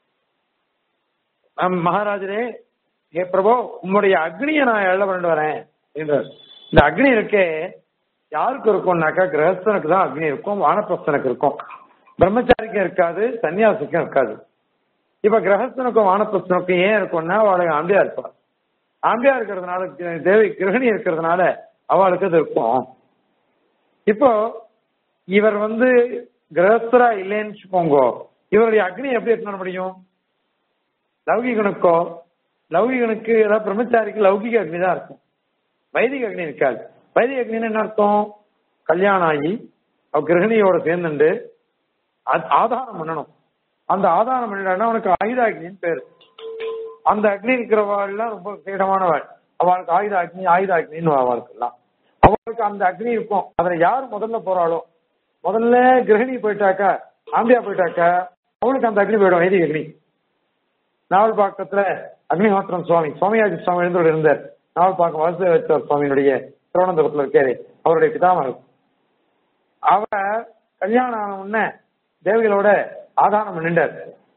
"ஆம், மகாராஜரே ஹே பிரபு உம்முடைய அக்னியை நான் எழ பண்ணிட்டு வரேன் என்றார் இந்த அக்னி இருக்கே யாருக்கு இருக்கும்னாக்கா கிரகஸ்தனுக்கு தான் அக்னி இருக்கும் வானப்பிரஸ்தனுக்கு இருக்கும் பிரம்மச்சாரிக்கும் இருக்காது சன்னியாசிக்கும் இருக்காது இப்ப கிரகஸ்தனுக்கும் வானப்பிரஸ்தனுக்கும் ஏன் இருக்கும்னா அவளுக்கு ஆம்பியா இருப்பாள் ஆம்பியா இருக்கிறதுனால கி- தேவி கிரகணி இருக்கிறதுனால அவளுக்கு அது இருக்கும் இப்போ இவர் வந்து கிரகஸ்தரா இல்லைன்னு வச்சுக்கோங்க இவருடைய அக்னி எப்படி எடுத்து வர முடியும் லௌகிகனுக்கோ லௌகிகனுக்கு ஏதாவது பிரம்மச்சாரிக்கு லௌகிக அக்னி தான் இருக்கும் வைதிக அக்னி இருக்காது வைதிக அக்னின்னு என்ன அர்த்தம் கல்யாணம் ஆகி அவ கிரகணியோட சேர்ந்துண்டு அது- ஆதாரம் பண்ணணும் அந்த ஆதாரம் பண்ணிட்டான்னா அவனுக்கு ஆயுத அக்னின்னு பேரு அந்த அக்னி இருக்கிறவாள்லாம் ரொம்ப கீடமானவாள் அவளுக்கு ஆயுத அக்னி ஆயுத அக்னின்னு அவளுக்கு எல்லாம் அவளுக்கு அந்த அக்னி இருக்கும் அதுல யார் முதல்ல போறாளோ முதல்ல கிரகிணி போயிட்டாக்கா ஆம்பியா போயிட்டாக்கா அவளுக்கு அந்த அக்னி போயிடும் வைதிக அக்னி நாவல்பாக்கத்துல அக்னிஹோத்திரம் சுவாமி சுவாமியாஜி சுவாமி எழுந்தோடு இருந்தார் நாவல்பாக்கம் வாசுதேவச்சர் சுவாமியினுடைய திருவனந்தபுரத்துல இருக்காரு அவருடைய பிதாமகர் அவர் கல்யாணம் ஆன உடனே தேவிகளோட ஆதானம் நின்றார் அத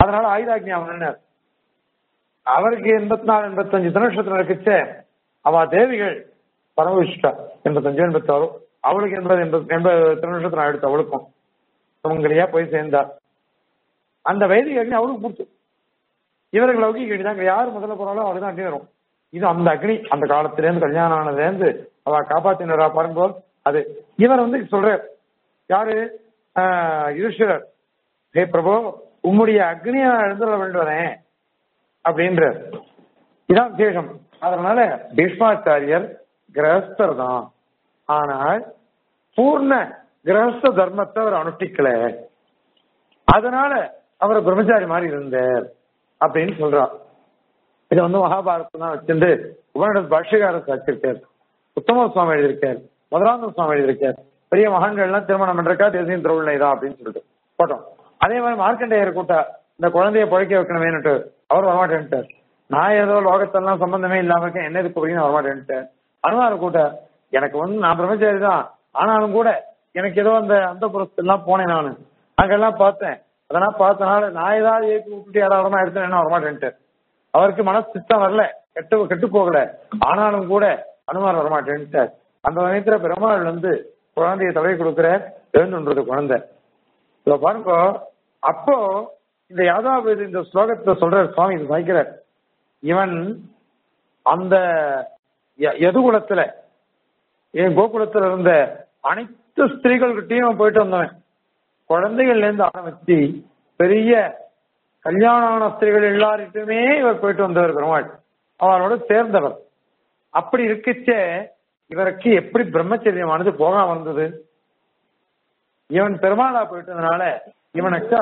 அதனால ஆயுதாக்னி அவனார் அவருக்கு எண்பத்தி நாலு எண்பத்தஞ்சு திருநட்சத்திரம் இருக்குச்சே அவ தேவிகள் பரமவிஷ்டா எண்பத்தஞ்சு எண்பத்தாறு அவளுக்கு எண்பது எண்பது எண்பது திருநட்சத்திரம் ஆயிடுத்து அவளுக்கும் சுமங்கலியா போய் சேர்ந்தா அந்த வைதிக அக்னி அவளுக்கு கொடுத்து இவர்கள் லௌகிக அக்னி தான் யார் முதல்ல போறாலும் அவளுக்கு தான் அக்னி வரும் இது அந்த அக்னி அந்த காலத்திலேருந்து கல்யாணம் ஆனதுலேருந்து அவ காப்பாத்தினரா பாருங்க அது இவர் வந்து சொல்ற யாரு ஆஹ் யுதிஷ்டிரர் ஹே பிரபு உம்முடைய அக்னியை எழுந்துள்ள வேண்டுவனேன் அப்படின்ற இதான் விசேஷம் அதனால பீஷ்மாச்சாரியர் கிரகஸ்தர் தான் ஆனால் பூர்ண கிரகஸ்த தர்மத்தை அவர் அனுஷ்டிக்கல அதனால அவர் பிரம்மச்சாரி மாதிரி இருந்தார் அப்படின்னு சொல்றார் இது வந்து மகாபாரதம் தான் வச்சிருந்து உபநிட பாஷ்யகாரர் வச்சிருக்கார் உத்தம சுவாமி எழுதியிருக்கார் மதுராந்த சுவாமி எழுதியிருக்கார் பெரிய மகான்கள்லாம் திருமணம் பண்றக்கா தேசியம் திருவிழா இதா அப்படின்னு சொல்லிட்டு போட்டோம் அதே மாதிரி மார்க்கண்டேயர் கூட்டா இந்த குழந்தைய பழைக்க வைக்கணுமேனுட்டு அவர் வரமாட்டேன்ட்டார் நான் ஏதோ லோகத்தெல்லாம் சம்பந்தமே இல்லாம இருக்கேன் என்ன இருக்கு அப்படின்னு வரமாட்டேன்ட்டார் அனுமார் கூட்ட எனக்கு வந்து நான் பிரம்மச்சாரி தான் ஆனாலும் கூட எனக்கு ஏதோ அந்த அந்த புறத்தெல்லாம் போனேன் நான் அங்கெல்லாம் பார்த்தேன் அதெல்லாம் பார்த்தனால நான் ஏதாவது ஏற்றி விட்டுட்டு யாராவது எடுத்தேன் என்ன வரமாட்டேன்ட்டு அவருக்கு மனசு சித்தம் வரல கெட்டு கெட்டு போகல ஆனாலும் கூட அனுமார் வரமாட்டேன்ட்டு அந்த சமயத்துல பெருமாள் வந்து குழந்தைய தடவை கொடுக்கிற எழுந்துன்றது குழந்தை இப்ப பாருங்க அப்போ இந்த யாதாவது இந்த ஸ்லோகத்தை சொல்ற சுவாமி இது வாய்க்கிறார் இவன் அந்த ய- யதுகுலத்துல என் கோகுலத்துல இருந்த அனைத்து ஸ்திரீகள்கிட்டயும் அவன் போயிட்டு வந்தவன் குழந்தைகள்ல இருந்து ஆரம்பிச்சு பெரிய கல்யாணான ஸ்திரீகள் எல்லார்கிட்டுமே இவர் போயிட்டு வந்தவர் பெருமாள் அவரோட சேர்ந்தவர் அப்படி இருக்குச்சே இவருக்கு எப்படி பிரம்மச்சரியமானது போகாம இருந்தது இவன் பெருமாளா போயிட்டதுனால இவனுக்கு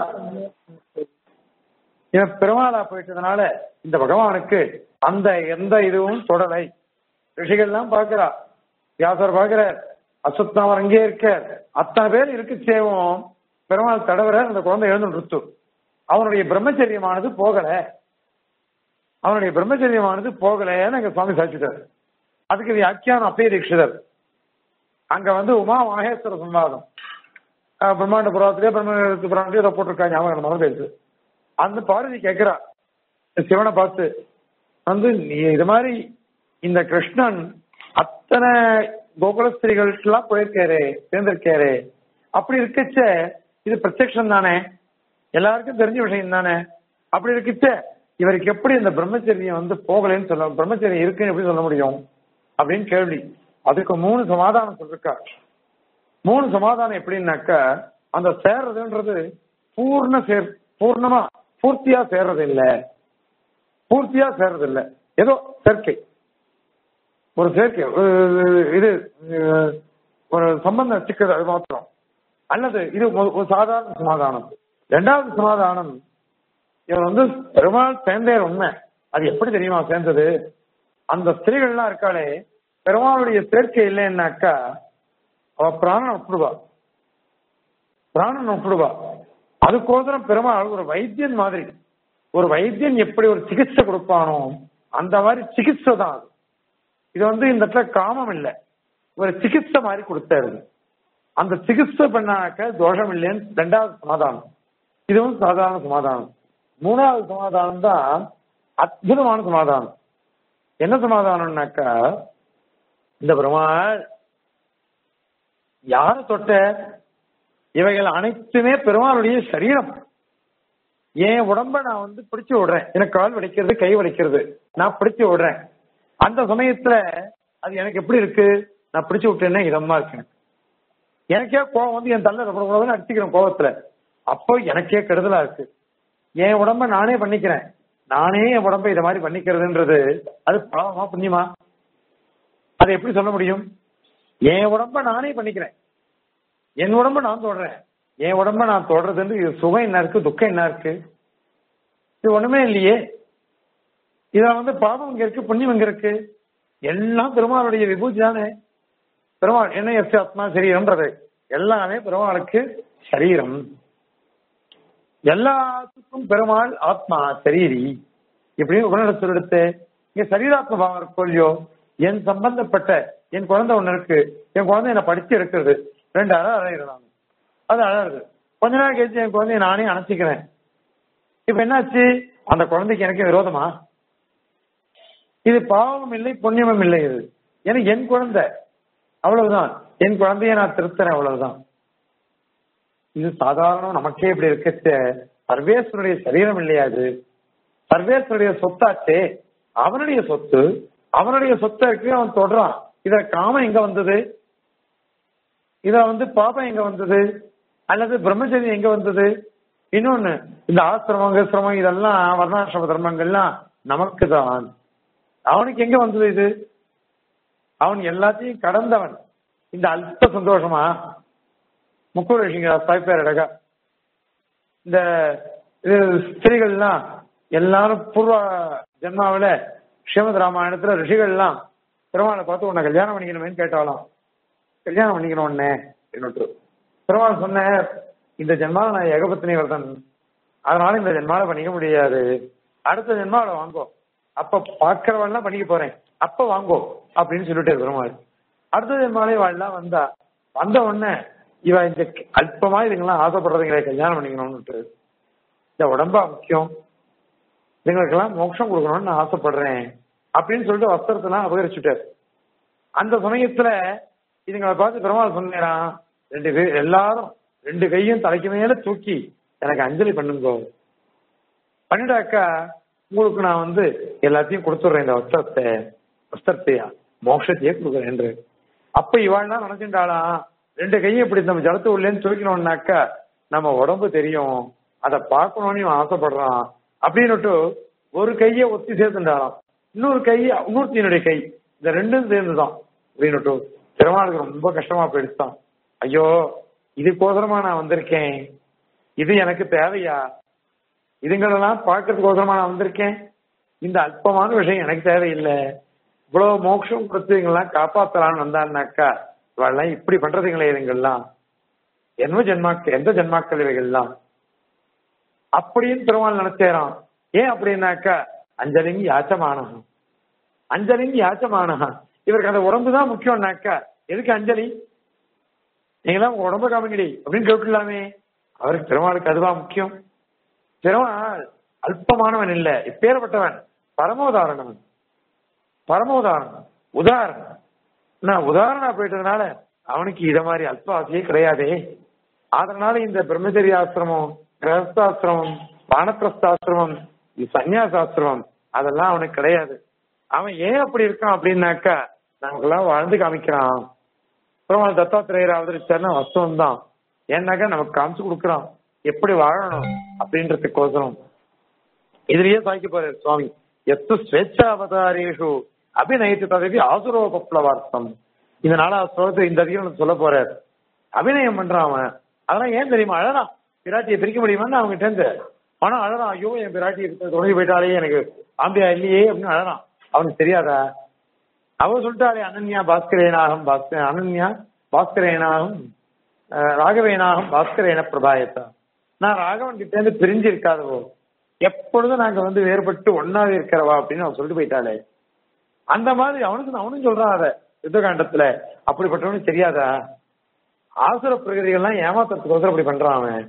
இவன் பெருமாளா போயிட்டதுனால இந்த பகவானுக்கு அந்த எந்த இதுவும் தொடலை ரிஷிகள்லாம் பார்க்கிறா வியாசர் பார்க்கிறார் அசுத்தாமர் அங்கே இருக்கார் அத்தனை பேர் இருக்கு சேவம் பெருமாள் தடவர அந்த குழந்தை எழுந்து அவனுடைய பிரம்மச்சரியமானது போகல அவனுடைய பிரம்மச்சரியமானது போகலன்னு எங்க சுவாமி சாட்சிட்டார் அதுக்கு வியாக்கியானம் அப்பே தீட்சிதர் அங்க வந்து உமா மகேஸ்வர சம்வாதம் அஹ் பிரம்மாண்ட புராணத்திலே பிரம்ம புராணத்திலே இதை போட்டிருக்காங்க ஞாபகம் மறந்து போயிடுச்சு அந்த பார்வதி கேட்கிறா சிவனை பார்த்து வந்து நீ இது மாதிரி இந்த கிருஷ்ணன் அத்தனை கோகுலஸ்திரிகளுக்கெல்லாம் போயிருக்காரு சேர்ந்திருக்காரு அப்படி இருக்கச்ச இது பிரத்யக்ஷம் தானே எல்லாருக்கும் தெரிஞ்ச விஷயம் தானே அப்படி இருக்கச்ச இவருக்கு எப்படி இந்த பிரம்மச்சரியம் வந்து போகலைன்னு சொல்ல பிரம்மச்சரியம் இருக்குன்னு எப்படி சொல்ல முடியும் அப்படின்னு கேள்வி அதுக்கு மூணு சமாதானம் சொல்லிருக்கா மூணு சமாதானம் எப்படின்னாக்கா அந்த சேர்றதுன்றது பூர்ண சேர் பூர்ணமா பூர்த்தியா சேர்றது இல்ல பூர்த்தியா சேர்றது இல்ல ஏதோ சேர்க்கை ஒரு சேர்க்கை ஒரு இது அஹ், ஒரு சம்பந்தம் வச்சுக்கிறது அது மாத்திரம் அல்லது இது ஒரு ஒரு சாதாரண சமாதானம் ரெண்டாவது சமாதானம் இவர் வந்து பெருமாள் சேர்ந்தேர் உண்மை அது எப்படி தெரியுமா சேர்ந்தது அந்த ஸ்திரீகள்லாம் இருக்காளே பெருமாளுடைய சேர்க்கை இல்லைன்னாக்கா அவ பிராணன் விட்டுடுவா பிராணன் விட்டுடுவா அதுக்கோசரம் பெருமாள் ஒரு வைத்தியன் மாதிரி ஒரு வைத்தியன் எப்படி ஒரு சிகிச்சை கொடுப்பானோ அந்த மாதிரி சிகிச்சை தான் அது இது வந்து இந்த இடத்துல காமம் இல்லை ஒரு சிகிச்சை மாதிரி கொடுத்தாரு அந்த சிகிச்சை பண்ணாக்க தோஷம் இல்லைன்னு ரெண்டாவது சமாதானம் இது வந்து சாதாரண சமாதானம் மூணாவது சமாதானம் தான் அற்புதமான சமாதானம் என்ன சமாதானம்னாக்கா இந்த பெருமாள் யார தொட்ட இவைகள் அனைத்துமே பெருமாளுடைய சரீரம் என் உடம்ப நான் வந்து பிடிச்சு விடுறேன் எனக்கு கால் வலிக்கிறது கை வலிக்கிறது நான் பிடிச்சு விடுறேன் அந்த சமயத்துல அது எனக்கு எப்படி இருக்கு நான் பிடிச்சு விட்டேன்னா இதமா இருக்கேன் எனக்கே கோவம் வந்து என் தள்ள கூடாதுன்னு அடிச்சுக்கிறேன் கோவத்துல அப்போ எனக்கே கெடுதலா இருக்கு என் உடம்ப நானே பண்ணிக்கிறேன் நானே என் உடம்ப இதை மாதிரி பண்ணிக்கிறதுன்றது அது பாவமா புண்ணியமா அதை எப்படி சொல்ல முடியும் என் உடம்ப நானே பண்ணிக்கிறேன் என் உடம்ப நான் தொடுறேன் என் உடம்ப நான் தொடுறதுன்னு இது சுகம் என்ன இருக்கு துக்கம் என்ன இருக்கு இது ஒண்ணுமே இல்லையே இதுல வந்து பாவம் இங்க இருக்கு புண்ணியம் இங்க இருக்கு எல்லாம் பெருமாளுடைய விபூதி தானே பெருமாள் என்ன எஸ் ஆத்மா சரீரம்ன்றது எல்லாமே பெருமாளுக்கு சரீரம் எல்லாத்துக்கும் பெருமாள் ஆத்மா சரீரி இப்படின்னு உடனடி எடுத்து இங்க சரீராத்ம பாவம் இருக்கோ இல்லையோ என் சம்பந்தப்பட்ட என் குழந்தை ஒண்ணு இருக்கு என் குழந்தை என்ன படிச்சு இருக்கிறது ரெண்டு அழ அழைகிறாங்க அது அழகுது கொஞ்ச நாள் கழிச்சு என் குழந்தைய நானே அணைச்சிக்கிறேன் இப்ப என்னாச்சு அந்த குழந்தைக்கு எனக்கு விரோதமா இது பாவமும் இல்லை புண்ணியமும் இல்லை இது ஏன்னா என் குழந்தை அவ்வளவுதான் என் குழந்தைய நான் திருத்துறேன் அவ்வளவுதான் இது சாதாரணம் நமக்கே இப்படி இருக்க சர்வேஸ்வருடைய சரீரம் இல்லையா இது சர்வேஸ்வருடைய சொத்தாச்சே அவனுடைய சொத்து அவனுடைய சொத்தை இருக்கு அவன் தொடறான் இத காமம் எங்க வந்தது இத வந்து பாபம் எங்க வந்தது அல்லது பிரம்மச்சரியம் எங்க வந்தது இன்னொன்னு இந்த ஆசிரமம் கிரமம் இதெல்லாம் வர்ணாசிரம தர்மங்கள்லாம் நமக்கு தான் அவனுக்கு எங்க வந்தது இது அவன் எல்லாத்தையும் கடந்தவன் இந்த அல்ப சந்தோஷமா முக்கூர் ரிஷிங்க சாய்ப்பார் அழகா இந்த இது ஸ்திரீகள்லாம் எல்லாரும் பூர்வ ஜென்மாவில ஸ்ரீமத் ராமாயணத்துல ரிஷிகள்லாம் பெருமாளை பார்த்து உன்னை கல்யாணம் பண்ணிக்கணுமேன்னு கேட்டாலாம் கல்யாணம் பண்ணிக்கணும் உடனே என்னட்டு பெருமாள் சொன்ன இந்த ஜென்மாவில் நான் ஏகபத்தினி வரதன் அதனால இந்த ஜென்மாவை பண்ணிக்க முடியாது அடுத்த ஜென்மாவில வாங்கோ அப்ப பாக்குறவெல்லாம் பண்ணிக்க போறேன் அப்ப வாங்கோ அப்படின்னு சொல்லிட்டு பெருமாள் அடுத்த ஜென்மாலே வாழலாம் வந்தா வந்த உடனே இவ இந்த அல்பமா இதுங்கெல்லாம் ஆசைப்படுறதுங்களை கல்யாணம் பண்ணிக்கணும்னுட்டு இந்த உடம்பா முக்கியம் இதுங்களுக்கெல்லாம் மோட்சம் கொடுக்கணும்னு நான் ஆசைப்படுறேன் அப்படின்னு சொல்லிட்டு வஸ்திரத்தெல்லாம் அபகரிச்சுட்டார் அந்த சமயத்துல இதுங்களை பார்த்து பெருமாள் சொன்னேரான் ரெண்டு பேர் எல்லாரும் ரெண்டு கையும் தலைக்கு மேல தூக்கி எனக்கு அஞ்சலி பண்ணுங்கோ பண்ணிடாக்கா உங்களுக்கு நான் வந்து எல்லாத்தையும் கொடுத்துடுறேன் இந்த வஸ்திரத்தை வஸ்திரத்தையா மோட்சத்தையே கொடுக்குறேன் என்று அப்ப இவாள்லாம் நினைச்சுட்டாளா ரெண்டு கையும் இப்படி நம்ம ஜலத்து உள்ளேன்னு தூக்கணும்னாக்கா நம்ம உடம்பு தெரியும் அதை பார்க்கணும்னு இவன் ஆசைப்படுறான் அப்படின்னுட்டு ஒரு கையை ஒத்தி சேர்த்துட்டாளாம் இன்னொரு கை இன்னொருத்தினுடைய கை இந்த ரெண்டும் சேர்ந்துதான் அப்படின்னுட்டு பெருமாளுக்கு ரொம்ப கஷ்டமா போயிடுச்சான் ஐயோ இதுக்கோசரமா நான் வந்திருக்கேன் இது எனக்கு தேவையா இதுங்களெல்லாம் பார்க்கறதுக்கோசரமா நான் வந்திருக்கேன் இந்த அல்பமான விஷயம் எனக்கு தேவையில்லை இவ்வளவு மோட்சம் கொடுத்தவங்கெல்லாம் காப்பாத்தலான்னு வந்தான்னாக்கா இவெல்லாம் இப்படி பண்றதுங்களே இதுங்கெல்லாம் என்ன ஜென்மாக்கள் எந்த ஜென்மாக்கள் இவைகள்லாம் அப்படின்னு பெருமாள் நினைச்சேறான் ஏன் அப்படின்னாக்கா அஞ்சலிங்க யாச்சமானகம் அஞ்சலிங்க யாச்சமானகம் இவருக்கு அந்த உடம்பு தான் முக்கியம்னாக்கா எதுக்கு அஞ்சலி நீங்களாம் உங்க உடம்ப காமிங்கடி அப்படின்னு கேட்டுலாமே அவருக்கு பெருமாளுக்கு அதுவா முக்கியம் பெருமாள் அல்பமானவன் இல்ல இப்பேற்பட்டவன் பரமோதாரணவன் பரமோதாரணம் உதாரணம் நான் உதாரணா போயிட்டதுனால அவனுக்கு இத மாதிரி அல்ப ஆசையே கிடையாதே அதனால இந்த பிரம்மச்சரிய ஆசிரமம் கிரகஸ்தாசிரமம் வானப்பிரஸ்தாசிரமம் சன்னியாசாசிரமம் அதெல்லாம் அவனுக்கு கிடையாது அவன் ஏன் அப்படி இருக்கான் அப்படின்னாக்கா நமக்கெல்லாம் வாழ்ந்து காமிக்கிறான் பெருமாள் தத்தாத்திரேயர் அவதரிச்சார்னா வஸ்துவம் தான் ஏன்னாக்கா நமக்கு காமிச்சு கொடுக்குறான் எப்படி வாழணும் அப்படின்றதுக்கோசரம் இதுலயே சாய்க்க போறாரு சுவாமி எத்து ஸ்வேச்சாவதாரேஷு அபிநயித்து ததவி ஆசுரோபப்ளவார்த்தம் இந்த நாலாவது ஸ்லோகத்தை இந்த அதிகம் சொல்ல போறாரு அபிநயம் பண்றான் அவன் அதெல்லாம் ஏன் தெரியுமா அழறான் பிராட்டியை பிரிக்க முடியுமான்னு அவங்க இருந்து ஆனா அழறான் ஐயோ என் பிராட்டி தொடங்கி போயிட்டாலே எனக்கு ஆம்பியா இல்லையே அப்படின்னு அழறான் அவனுக்கு தெரியாதா அவ சொல்லிட்டாளே அனன்யா பாஸ்கரேனாகம் பாஸ்கர அனன்யா பாஸ்கரேனாகும் ராகவேனாகும் பாஸ்கரேன பிரபாயத்தா நான் ராகவன் கிட்ட இருந்து பிரிஞ்சு இருக்காதவோ எப்பொழுதும் நாங்க வந்து வேறுபட்டு ஒன்னாவே இருக்கிறவா அப்படின்னு அவன் சொல்லிட்டு போயிட்டாளே அந்த மாதிரி அவனுக்கு அவனும் சொல்றான் அத யுத்தகாண்டத்துல அப்படிப்பட்டவனுக்கு தெரியாதா ஆசுர பிரகதிகள்லாம் ஏமாத்துறதுக்கோசரம் அப்படி பண்றான் அவன்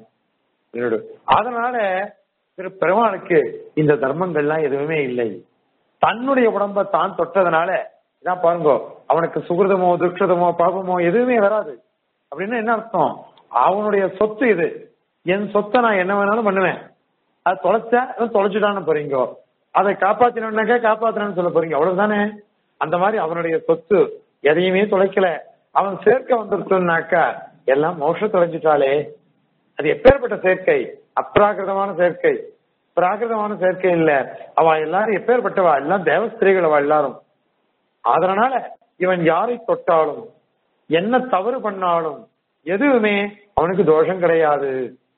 அதனால திரு பெருமாளுக்கு இந்த தர்மங்கள்லாம் எதுவுமே இல்லை தன்னுடைய உடம்ப தான் தொட்டதுனால இதான் பாருங்க அவனுக்கு சுகிருதமோ துக்ஷதமோ பாபமோ எதுவுமே வராது அப்படின்னு என்ன அர்த்தம் அவனுடைய சொத்து இது என் சொத்தை நான் என்ன வேணாலும் பண்ணுவேன் அது தொலைச்சா தொலைச்சுட்டான்னு போறீங்க அதை காப்பாத்தினாக்கா காப்பாத்தினான்னு சொல்ல போறீங்க அவ்வளவுதானே அந்த மாதிரி அவனுடைய சொத்து எதையுமே தொலைக்கல அவன் சேர்க்க வந்துருச்சுனாக்கா எல்லாம் மோஷ தொலைஞ்சிட்டாலே அது எப்பேற்பட்ட சேர்க்கை அப்ராகிருதமான சேர்க்கை பிராகிருதமான சேர்க்கை இல்ல அவ எல்லாரும் எப்பேற்பட்டவா எல்லாம் தேவஸ்திரீகள் அவ எல்லாரும் அதனால இவன் யாரை தொட்டாலும் என்ன தவறு பண்ணாலும் எதுவுமே அவனுக்கு தோஷம் கிடையாது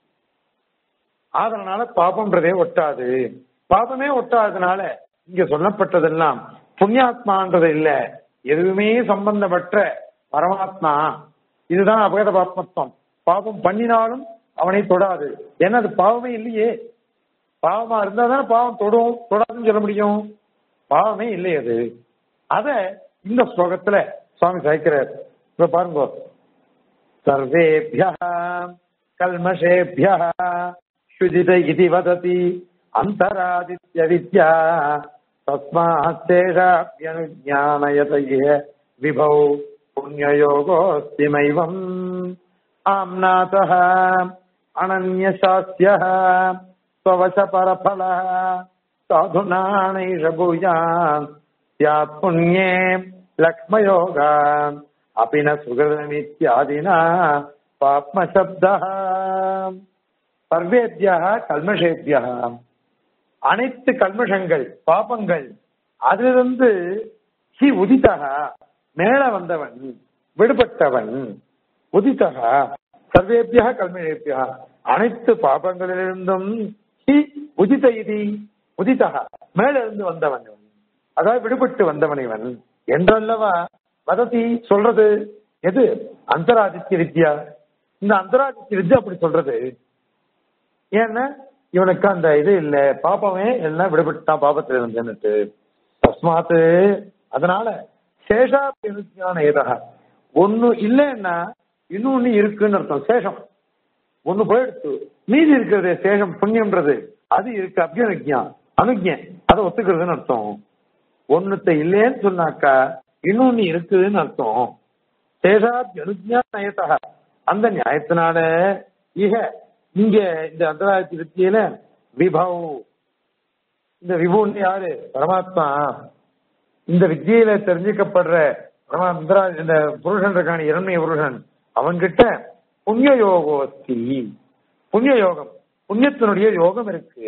அதனால பாபம்ன்றதே ஒட்டாது பாபமே ஒட்டாததுனால இங்க சொல்லப்பட்டதெல்லாம் புண்ணியாத்மான்றது இல்ல எதுவுமே சம்பந்தப்பட்ட பரமாத்மா இதுதான் அபகத பாத்மத்துவம் பாபம் பண்ணினாலும் அவனை தொடாது ஏன்னா அது பாவமே இல்லையே பாவமா இருந்தா தானே பாவம் தொடும் தொடாதுன்னு சொல்ல முடியும் பாவமே இல்லை அது அத இந்த ஸ்லோகத்துல சுவாமி சாய்க்கிறார் இப்ப பாருங்க சர்வேபிய கல்மஷேபிய சுஜித இது வததி அந்தராதித்ய வித்யா தஸ்மாத் சேஷாபியனுஜானயதைய விபௌ புண்ணியயோகோஸ்திமைவம் ஆம்நாதः அனன்யசாஸ்யः स्ववश परफलः साधुनानैष भूयान् स्यात् पुण्ये लक्ष्मयोगा अपि न सुहृदमित्यादिना पाप्मशब्दः சர்வேபியக கல்மஷேபியக அனைத்து கல்மஷங்கள் பாபங்கள் அதிலிருந்து ஹி உதித்தக மேல வந்தவன் விடுபட்டவன் உதித்தக சர்வேபியக கல்மஷேபியக அனைத்து பாபங்களிலிருந்தும் ஹி உதித இது உதித்தக மேல இருந்து வந்தவன் இவன். அதாவது விடுபட்டு வந்தவன் இவன் என்றல்லவா வதத்தி சொல்றது எது அந்தராதித்ய வித்யா இந்த அந்தராதித்ய வித்யா அப்படி சொல்றது ஏன்னா இவனுக்கு அந்த இது இல்ல பாப்பமே எல்லாம் விடுபட்டான் பாபத்துல இருந்துன்னுட்டு தஸ்மாத்து அதனால சேஷா பெருத்தியான ஏதா ஒண்ணு இல்லைன்னா இன்னொன்னு இருக்குன்னு அர்த்தம் சேஷம் ஒண்ணு போயிடுத்து மீதி இருக்கிறது சேஷம் புண்ணியம்ன்றது அது இருக்கு அபியனுக்கியம் அனுக்கியம் அதை ஒத்துக்கிறதுன்னு அர்த்தம் ஒண்ணுத்த இல்லைன்னு சொன்னாக்கா இன்னொன்னு இருக்குதுன்னு அர்த்தம் சேஷாத் அனுஜா நயத்தா அந்த நியாயத்தினால இக இங்க இந்த அந்தராயத்தி வித்தியில விபவ் இந்த விபுன்னு யாரு பரமாத்மா இந்த வித்தியில தெரிஞ்சுக்கப்படுற பரமா அந்தரா இந்த புருஷன் இருக்கான இரண்ய புருஷன் அவன்கிட்ட புண்ணிய யோகோஸ்தி புண்ணிய யோகம் புண்ணியத்தினுடைய யோகம் இருக்கு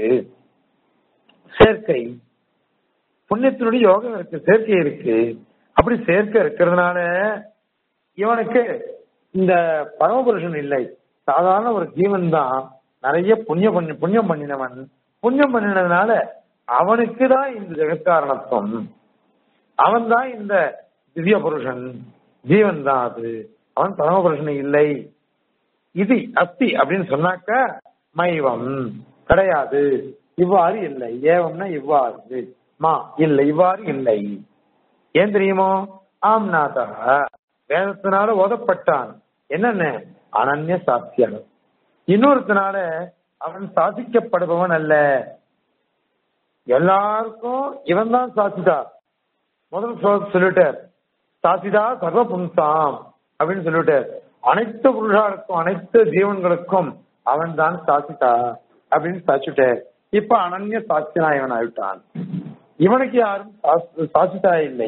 சேர்க்கை புண்ணியத்தினுடைய யோகம் இருக்கு சேர்க்கை இருக்கு அப்படி சேர்க்கை இருக்கிறதுனால இவனுக்கு இந்த பரமபுருஷன் இல்லை சாதாரண ஒரு ஜீவன் தான் நிறைய புண்ணிய பண்ணி புண்ணியம் பண்ணினவன் புண்ணியம் பண்ணினதுனால அவனுக்கு தான் இந்த ஜெகத்காரணத்துவம் அவன் தான் இந்த திவ்ய புருஷன் ஜீவன் தான் அது அவன் பரமபுருஷன் இல்லை இது அஸ்தி அப்படின்னு சொன்னாக்க மைவம் கிடையாது இவ்வாறு இல்லை ஏவம்னா இவ்வாறு மா இல்லை இவ்வாறு இல்லை ஏன் தெரியுமோ ஆம்நாதா வேதத்தினால ஓதப்பட்டான் என்னென்ன அனன்ய சாத்தியம் இன்னொருத்தனால அவன் சாதிக்கப்படுபவன் அல்ல எல்லாருக்கும் இவன் தான் சாட்சிதா முதல் ஸ்லோகம் சொல்லிட்டார் சாட்சிதா சர்வ பும்சாம் அப்படின்னு சொல்லிட்டார் அனைத்து புருஷாருக்கும் அனைத்து ஜீவன்களுக்கும் அவன் தான் சாட்சிதா அப்படின்னு சாட்சிட்டார் இப்ப அனன்ய சாட்சினா இவன் ஆயிட்டான் இவனுக்கு யாரும் சாஸ்- சாட்சிதா இல்லை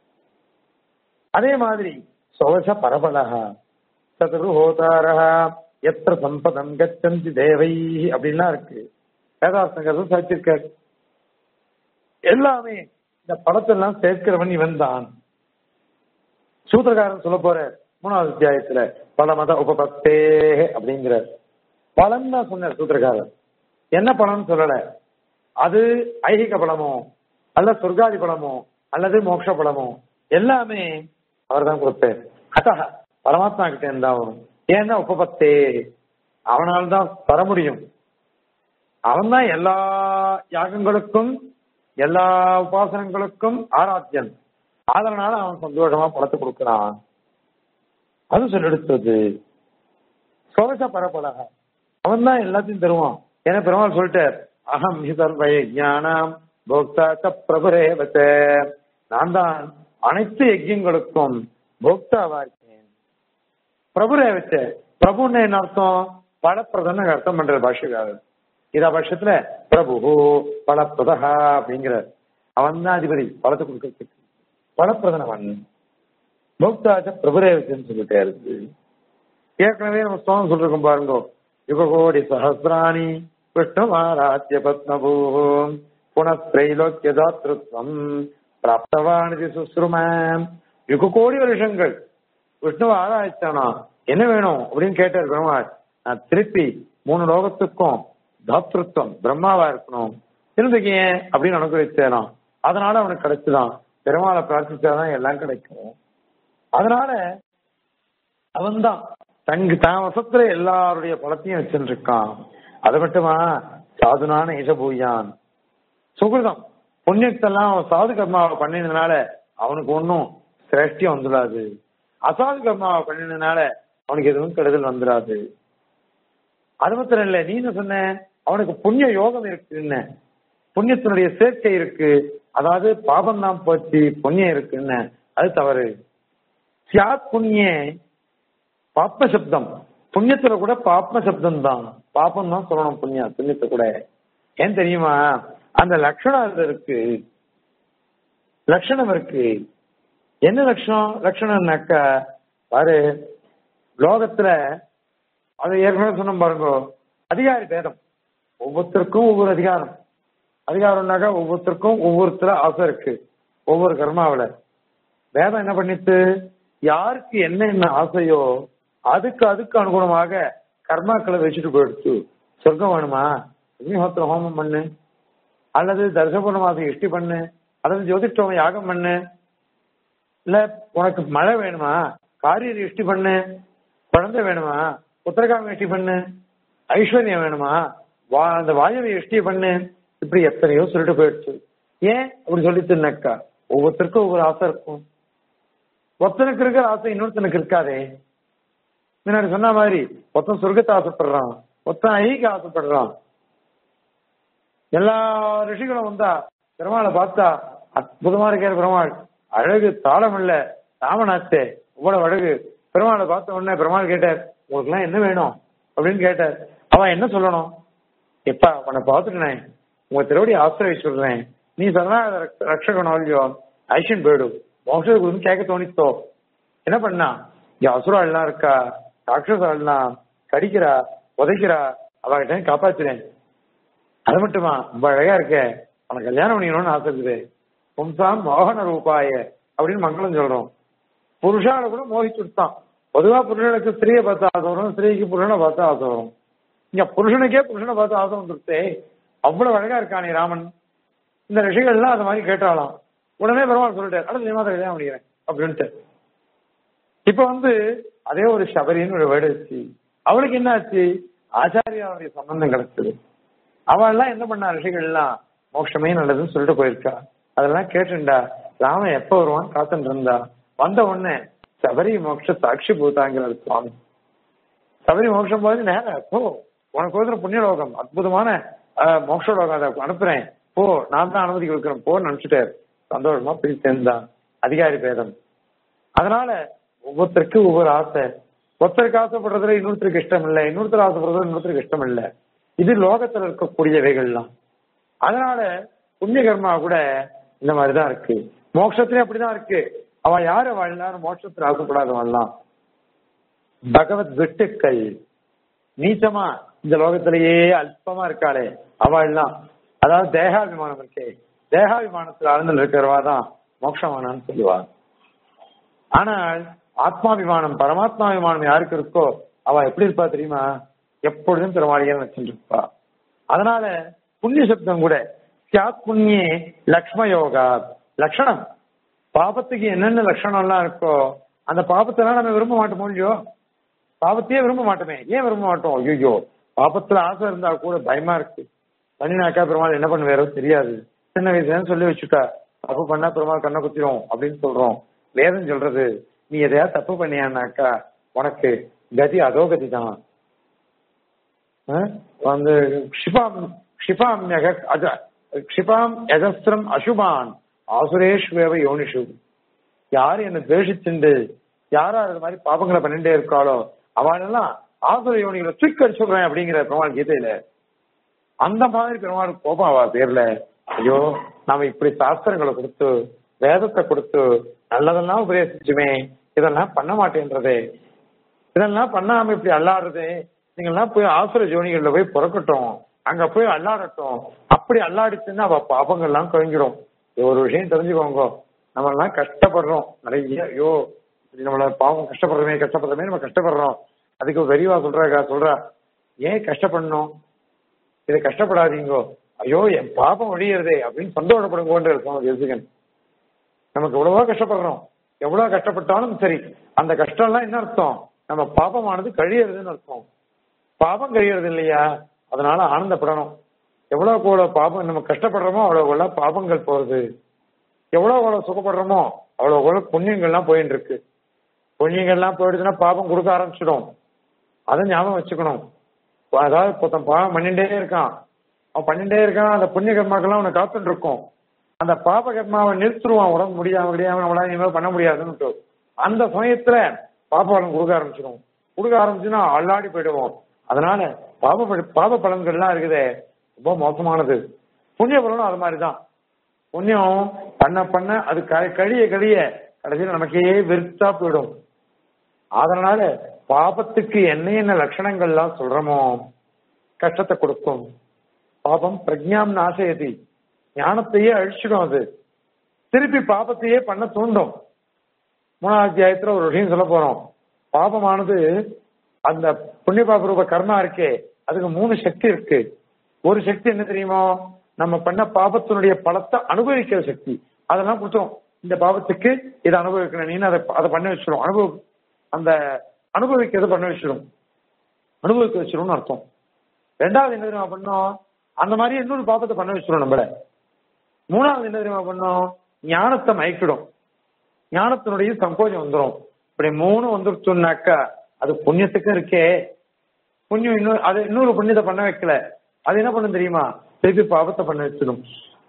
அதே மாதிரி சோஷ பரபலகா சதுருஹோதாரா எத்திர சம்பதம் கச்சந்தி தேவை அப்படின்லாம் இருக்கு வேதாசங்கர் சாச்சிருக்காரு எல்லாமே இந்த படத்தெல்லாம் சேர்க்கிறவன் இவன் தான் சூத்திரக்காரன் சொல்ல போற மூணாவது அத்தியாயத்துல பலமத உபபத்தே அப்படிங்கிறார் பலன் தான் சொன்னார் சூத்திரக்காரர் என்ன பலன் சொல்லல அது ஐகிக பலமோ அல்ல சொர்க்காதி பலமோ அல்லது மோட்ச பலமோ எல்லாமே அவர் தான் கொடுப்பார் அத்தா பரமாத்மா கிட்ட இருந்தா வரும் ஏன்னா உபபத்தே அவனால் தான் தர முடியும் அவன் தான் எல்லா யாகங்களுக்கும் எல்லா உபாசனங்களுக்கும் ஆராத்தியன் அதனால அவன் சந்தோஷமா பழத்தை கொடுக்கிறான் அது சொல்லெடுத்தது சோழச பரப்பலக அவன் தான் எல்லாத்தையும் தருவான் ஏன்னா பெருமாள் சொல்லிட்டார் அகம் ஹி சர்வ ஞானம் போக்தா ச பிரபுரேவச்ச நான் தான் அனைத்து யஜ்யங்களுக்கும் போக்தாவா இருக்கேன் பிரபுரேவச்ச பிரபுன்னு என்ன அர்த்தம் பலப்பிரதன்னு அர்த்தம் பண்ற பாஷ்யக்காரர் இதா பட்சத்துல பிரபு பலப்பிரதா அப்படிங்கிறார் அவன் தான் அதிபதி பலத்தை கொடுக்கறதுக்கு பலப்பிரதன் அவன் போக்தாச்ச பிரபுரேவச்சன்னு சொல்லிட்டே இருக்கு ஏற்கனவே நம்ம ஸ்தோகம் சொல்லிருக்கோம் பாருங்க யுககோடி சஹசிராணி விஷ்ணுமாராத்திய பத்மபூ புனஸ்திரைலோக்கியதாத்திருத்வம் பிராப்தவானிதி சுஸ்ருமம் யுககோடி வருஷங்கள் விஷ்ணுவை ஆராய்ச்சானா என்ன வேணும் அப்படின்னு கேட்டார் பெருமாள் நான் திருப்பி மூணு லோகத்துக்கும் தாத்ருத்வம் பிரம்மாவா இருக்கணும் இருந்துக்கேன் அப்படின்னு அனுகிரகிச்சேனாம் அதனால அவனுக்கு கிடைச்சுதான் பெருமாளை பிரார்த்திச்சாதான் எல்லாம் கிடைக்கும் அதனால அவன்தான் தங்கு தான் வசத்துல எல்லாருடைய பலத்தையும் வச்சுட்டு இருக்கான் அது மட்டுமா சாதுனான இசபூயான் சுகிருதம் புண்ணியத்தெல்லாம் அவன் சாது கர்மாவை பண்ணினதுனால அவனுக்கு ஒன்றும் சிரஷ்டியம் வந்துடாது அசாது கர்மாவை பண்ணினதுனால அவனுக்கு எதுவும் கெடுதல் வந்துடாது அது மாத்திரம் இல்ல நீ என்ன சொன்ன அவனுக்கு புண்ணிய யோகம் இருக்குன்னு புண்ணியத்தினுடைய சேர்க்கை இருக்கு அதாவது பாபம் தான் போச்சு புண்ணியம் இருக்குன்னு அது தவறு சியாத் புண்ணிய பாப்ப சப்தம் புண்ணியத்துல கூட பாப்ப சப்தம் தான் பாப்பம் தான் சொல்லணும் புண்ணியம் புண்ணியத்தை கூட ஏன் தெரியுமா அந்த லட்சணம் அதுல இருக்கு லட்சணம் இருக்கு என்ன லட்சணம் லட்சணம்னாக்கா பாரு லோகத்துல அது ஏற்கனவே சொன்ன பாருங்க அதிகாரி பேதம் ஒவ்வொருத்தருக்கும் ஒவ்வொரு அதிகாரம் அதிகாரம்னாக்கா ஒவ்வொருத்தருக்கும் ஒவ்வொருத்தர ஆசை இருக்கு ஒவ்வொரு கர்மாவில வேதம் என்ன பண்ணிட்டு யாருக்கு என்ன என்ன ஆசையோ அதுக்கு அதுக்கு அனுகுணமாக கர்மாக்களை வச்சுட்டு போயிடுச்சு சொர்க்கம் வேணுமா அக்னிஹோத்திர ஹோமம் பண்ணு அல்லது தர்சபூர்ண மாசம் இஷ்டி பண்ணு அல்லது ஜோதிஷ்டோமம் யாகம் பண்ணு இல்ல உனக்கு மழை வேணுமா காரிய இஷ்டி பண்ணு குழந்தை வேணுமா உத்தரகாம இஷ்டி பண்ணு ஐஸ்வர்யம் வேணுமா வா அந்த வாயவை இஷ்டி பண்ணு இப்படி எத்தனையோ சொல்லிட்டு போயிடுச்சு ஏன் அப்படி சொல்லிட்டுனாக்கா ஒவ்வொருத்தருக்கும் ஒவ்வொரு ஆசை இருக்கும் ஒருத்தனுக்கு இருக்கிற ஆசை இன்னொருத்தனுக்கு இருக்காதே முன்னாடி சொன்ன மாதிரி ஒருத்தன் சொர்க்கத்தை ஆசைப்படுறான் ஒருத்தன் ஐக்கு ஆசைப்படுறான் எல்லா ரிஷிகளும் வந்தா பெருமாளை பார்த்தா அற்புதமா இருக்கிற பெருமாள் அழகு தாளம் இல்ல ராமநாத்தே இவ்வளவு அழகு பெருமாளை பார்த்த உடனே பெருமாள் கேட்டார் உங்களுக்கு எல்லாம் என்ன வேணும் அப்படின்னு கேட்டார் அவன் என்ன சொல்லணும் எப்பா உன்னை பார்த்துட்டேன் உங்க திருவடி ஆசிரியை சொல்றேன் நீ சொன்னா ரட்சகணும் இல்லையோ ஐஷன் போயிடு மோஷத்துக்கு வந்து கேட்க தோணித்தோ என்ன பண்ணா இங்க அசுராள்லாம் இருக்கா ராட்சசாள்லாம் கடிக்கிறா உதைக்கிறா அவகிட்ட காப்பாத்துறேன் அது மட்டுமா ரொம்ப அழகா இருக்க உனக்கு கல்யாணம் பண்ணிக்கணும்னு ஆசை இருக்குது பும்சாம் மோகன ரூபாய அப்படின்னு மங்களம் சொல்றோம் புருஷால கூட மோகிச்சு விட்டான் பொதுவா புருஷனுக்கு ஸ்திரீயை பார்த்து ஆசை வரும் ஸ்திரீக்கு புருஷனை பார்த்து ஆசை வரும் இங்க புருஷனுக்கே புருஷனை பார்த்து ஆசை வந்துருத்தே அவ்வளவு அழகா இருக்கானே ராமன் இந்த ரிஷிகள்லாம் அது மாதிரி கேட்டாலாம் உடனே பெருமாள் சொல்லிட்டார் அடுத்த மாதம் கல்யாணம் பண்ணிக்கிறேன் அப்படின்ட்டு இப்ப வந்து அதே ஒரு சபரின்னு ஒரு வேர்டு வச்சு அவளுக்கு என்ன ஆச்சு ஆச்சாரியாவுடைய சம்பந்தம் கிடைச்சது அவள் எல்லாம் என்ன பண்ணா ரிஷிகள்லாம் மோட்சமே நல்லதுன்னு சொல்லிட்டு போயிருக்கா அதெல்லாம் கேட்டுண்டா ராமன் எப்ப வருவான் காத்துட்டு இருந்தா வந்த உடனே சபரி மோட்ச சாட்சி பூத்தாங்கிறார் சுவாமி சபரி மோட்சம் போது நேரம் போ உனக்கு ஒருத்தர் புண்ணியலோகம் அற்புதமான மோட்சலோகம் அதை அனுப்புறேன் போ நான் தான் அனுமதி கொடுக்குறேன் போன்னு நினைச்சிட்டாரு சந்தோஷமா போய் சேர்ந்தான் அதிகாரி பேதம் அதனால ஒவ்வொருத்தருக்கு ஒவ்வொரு ஆசை ஒருத்தருக்கு ஆசைப்படுறதுல இன்னொருத்தருக்கு இஷ்டம் இல்லை இன்னொருத்தர் ஆசைப்படுறதுல இன்னொருத்தருக்கு இஷ்டம் இல்லை இது லோகத்துல இருக்கக்கூடியவைகள்லாம் அதனால புண்ணிய கர்மா கூட இந்த மாதிரிதான் இருக்கு மோட்சத்திலே அப்படிதான் இருக்கு அவ யாரு அவள் எல்லாரும் மோட்சத்தில் ஆசைப்படாதவன்லாம் பகவத் வெட்டுக்கள் நீச்சமா இந்த லோகத்திலேயே அல்பமா இருக்காளே அவள் எல்லாம் அதாவது தேகாபிமானம் இருக்கே தேகாபிமானத்தில் ஆழ்ந்து இருக்கிறவா தான் மோட்சமானான்னு சொல்லுவா ஆனால் ஆத்மாபிமானம் பரமாத்மாபிமானம் யாருக்கு இருக்கோ அவ எப்படி இருப்பா தெரியுமா எப்பொழுதும் பெருமாளியே நினைச்சுட்டு இருப்பா அதனால புண்ணிய சப்தம் கூட சியாத் புண்ணியே லக்ஷ்ம யோகா லட்சணம் பாபத்துக்கு என்னென்ன லட்சணம் எல்லாம் இருக்கோ அந்த பாபத்தெல்லாம் நம்ம விரும்ப மாட்டோமோ இல்லையோ பாபத்தையே விரும்ப மாட்டோமே ஏன் விரும்ப மாட்டோம் ஐயோ பாபத்துல ஆசை இருந்தா கூட பயமா இருக்கு பண்ணினாக்கா பெருமாள் என்ன பண்ணுவாரோ தெரியாது சின்ன வயசுல சொல்லி வச்சுட்டா தப்பு பண்ணா பெருமாள் கண்ணை குத்திரும் அப்படின்னு சொல்றோம் வேதம் சொல்றது நீ எதையா தப்பு பண்ணியானாக்கா உனக்கு கதி அதோ கதி தான் வந்து க்ஷிபாம் க்ஷிபாம் அஜ க்ஷிபாம் யஜஸ்திரம் அசுபான் ஆசுரேஷ்வேவ யோனிஷு யார் என்ன துவேஷிச்சுண்டு யாரா அது மாதிரி பாபங்களை பண்ணிட்டே இருக்காளோ அவளெல்லாம் ஆசுர யோனிகளை தூக்கி சொல்றேன் அப்படிங்கிற பெருமாள் கீதையில அந்த மாதிரி பெருமாள் கோபம் அவ பேர்ல ஐயோ நாம இப்படி சாஸ்திரங்களை கொடுத்து வேதத்தை கொடுத்து நல்லதெல்லாம் உபதேசிச்சுமே இதெல்லாம் பண்ண மாட்டேன்றதே இதெல்லாம் பண்ணாம இப்படி அல்லாடுறதே நீங்கெல்லாம் போய் ஆசுர ஜோனிகள்ல போய் பிறக்கட்டும் அங்க போய் அல்லாடட்டும் அப்படி அல்லாடிச்சுன்னா அவ பாபங்கள்லாம் கழிஞ்சிடும் ஒரு விஷயம் தெரிஞ்சுக்கோங்க நம்ம எல்லாம் கஷ்டப்படுறோம் நிறைய ஐயோ நம்மள பாவம் கஷ்டப்படுறமே கஷ்டப்படுறமே நம்ம கஷ்டப்படுறோம் அதுக்கு பெரியவா சொல்றா சொல்றா ஏன் கஷ்டப்படணும் இதை கஷ்டப்படாதீங்கோ ஐயோ என் பாபம் ஒழியறதே அப்படின்னு சந்தோஷப்படுங்கோன்ற இருக்கும் யோசிக்கன் நமக்கு எவ்வளவோ கஷ்டப்படுறோம் எவ்வளவு கஷ்டப்பட்டாலும் சரி அந்த கஷ்டம் எல்லாம் என்ன அர்த்தம் நம்ம பாபமானது கழியறதுன்னு அர்த்தம் பாபம் கழியறது இல்லையா அதனால ஆனந்தப்படணும் எவ்வளவு கூட பாபம் நம்ம கஷ்டப்படுறோமோ அவ்வளவு கூட பாபங்கள் போறது எவ்வளவு கூட சுகப்படுறோமோ அவ்வளவு கூட புண்ணியங்கள்லாம் போயிட்டு இருக்கு புண்ணியங்கள்லாம் போயிடுச்சுன்னா பாபம் கொடுக்க ஆரம்பிச்சிடும் அதை ஞாபகம் வச்சுக்கணும் அதாவது ஒருத்தன் பாவம் பண்ணிட்டே இருக்கான் அவன் பண்ணிட்டே இருக்கான் அந்த புண்ணிய கர்மாக்கெல்லாம் அவனை காத்துட்டு இருக்கும் அந்த பாப கர்மாவை நிறுத்துருவான் உடம்பு முடியாம முடியாம அவனால இனிமேல் பண்ண முடியாதுன்னு அந்த சமயத்துல பாப பலன் கொடுக்க ஆரம்பிச்சிடும் கொடுக்க ஆரம்பிச்சுன்னா அல்லாடி போயிடுவோம் அதனால பாப பல- பாப பலன்கள்லாம் இருக்குதே ரொம்ப மோசமானது புண்ணிய பலனும் அது மாதிரிதான் புண்ணியம் பண்ண பண்ண அது க- கழிய கழிய கடைசியில் நமக்கே வெறுத்தா போயிடும் அதனால பாபத்துக்கு என்ன என்ன லட்சணங்கள்லாம் சொல்றோமோ கஷ்டத்தை கொடுக்கும் பாபம் பிரஜாம் நாசயதி ஞானத்தையே அழிச்சிடும் அது திருப்பி பாபத்தையே பண்ண தூண்டும் மூணாவது அத்தியாயத்துல ஒரு விஷயம் சொல்ல போறோம் பாபமானது அந்த புண்ணிய பாப ரூப கர்மா இருக்கே அதுக்கு மூணு சக்தி இருக்கு ஒரு சக்தி என்ன தெரியுமோ நம்ம பண்ண பாபத்தினுடைய பலத்தை அனுபவிக்கிற சக்தி அதெல்லாம் கொடுத்தோம் இந்த பாவத்துக்கு இதை அனுபவிக்கணும் நீன்னு அதை அதை பண்ண வச்சிடும் அனுபவ அந்த அனுபவிக்கிறத பண்ண வச்சிடும் அனுபவிக்க வச்சிடும்னு அர்த்தம் ரெண்டாவது என்ன தெரியுமா பண்ணோம் அந்த மாதிரி இன்னொரு பாபத்தை பண்ண வச்சிடும் நம்மள மூணாவது என்ன தெரியுமா பண்ணோம் ஞானத்தை மயக்கிடும் ஞானத்தினுடைய சங்கோஜம் வந்துடும் இப்படி மூணு வந்துருச்சுன்னாக்கா அது புண்ணியத்துக்கும் இருக்கே புண்ணியம் இன்னொரு அது இன்னொரு புண்ணியத்தை பண்ண வைக்கல அது என்ன பண்ணும் தெரியுமா திருப்பி பாபத்தை பண்ண வச்சிடும்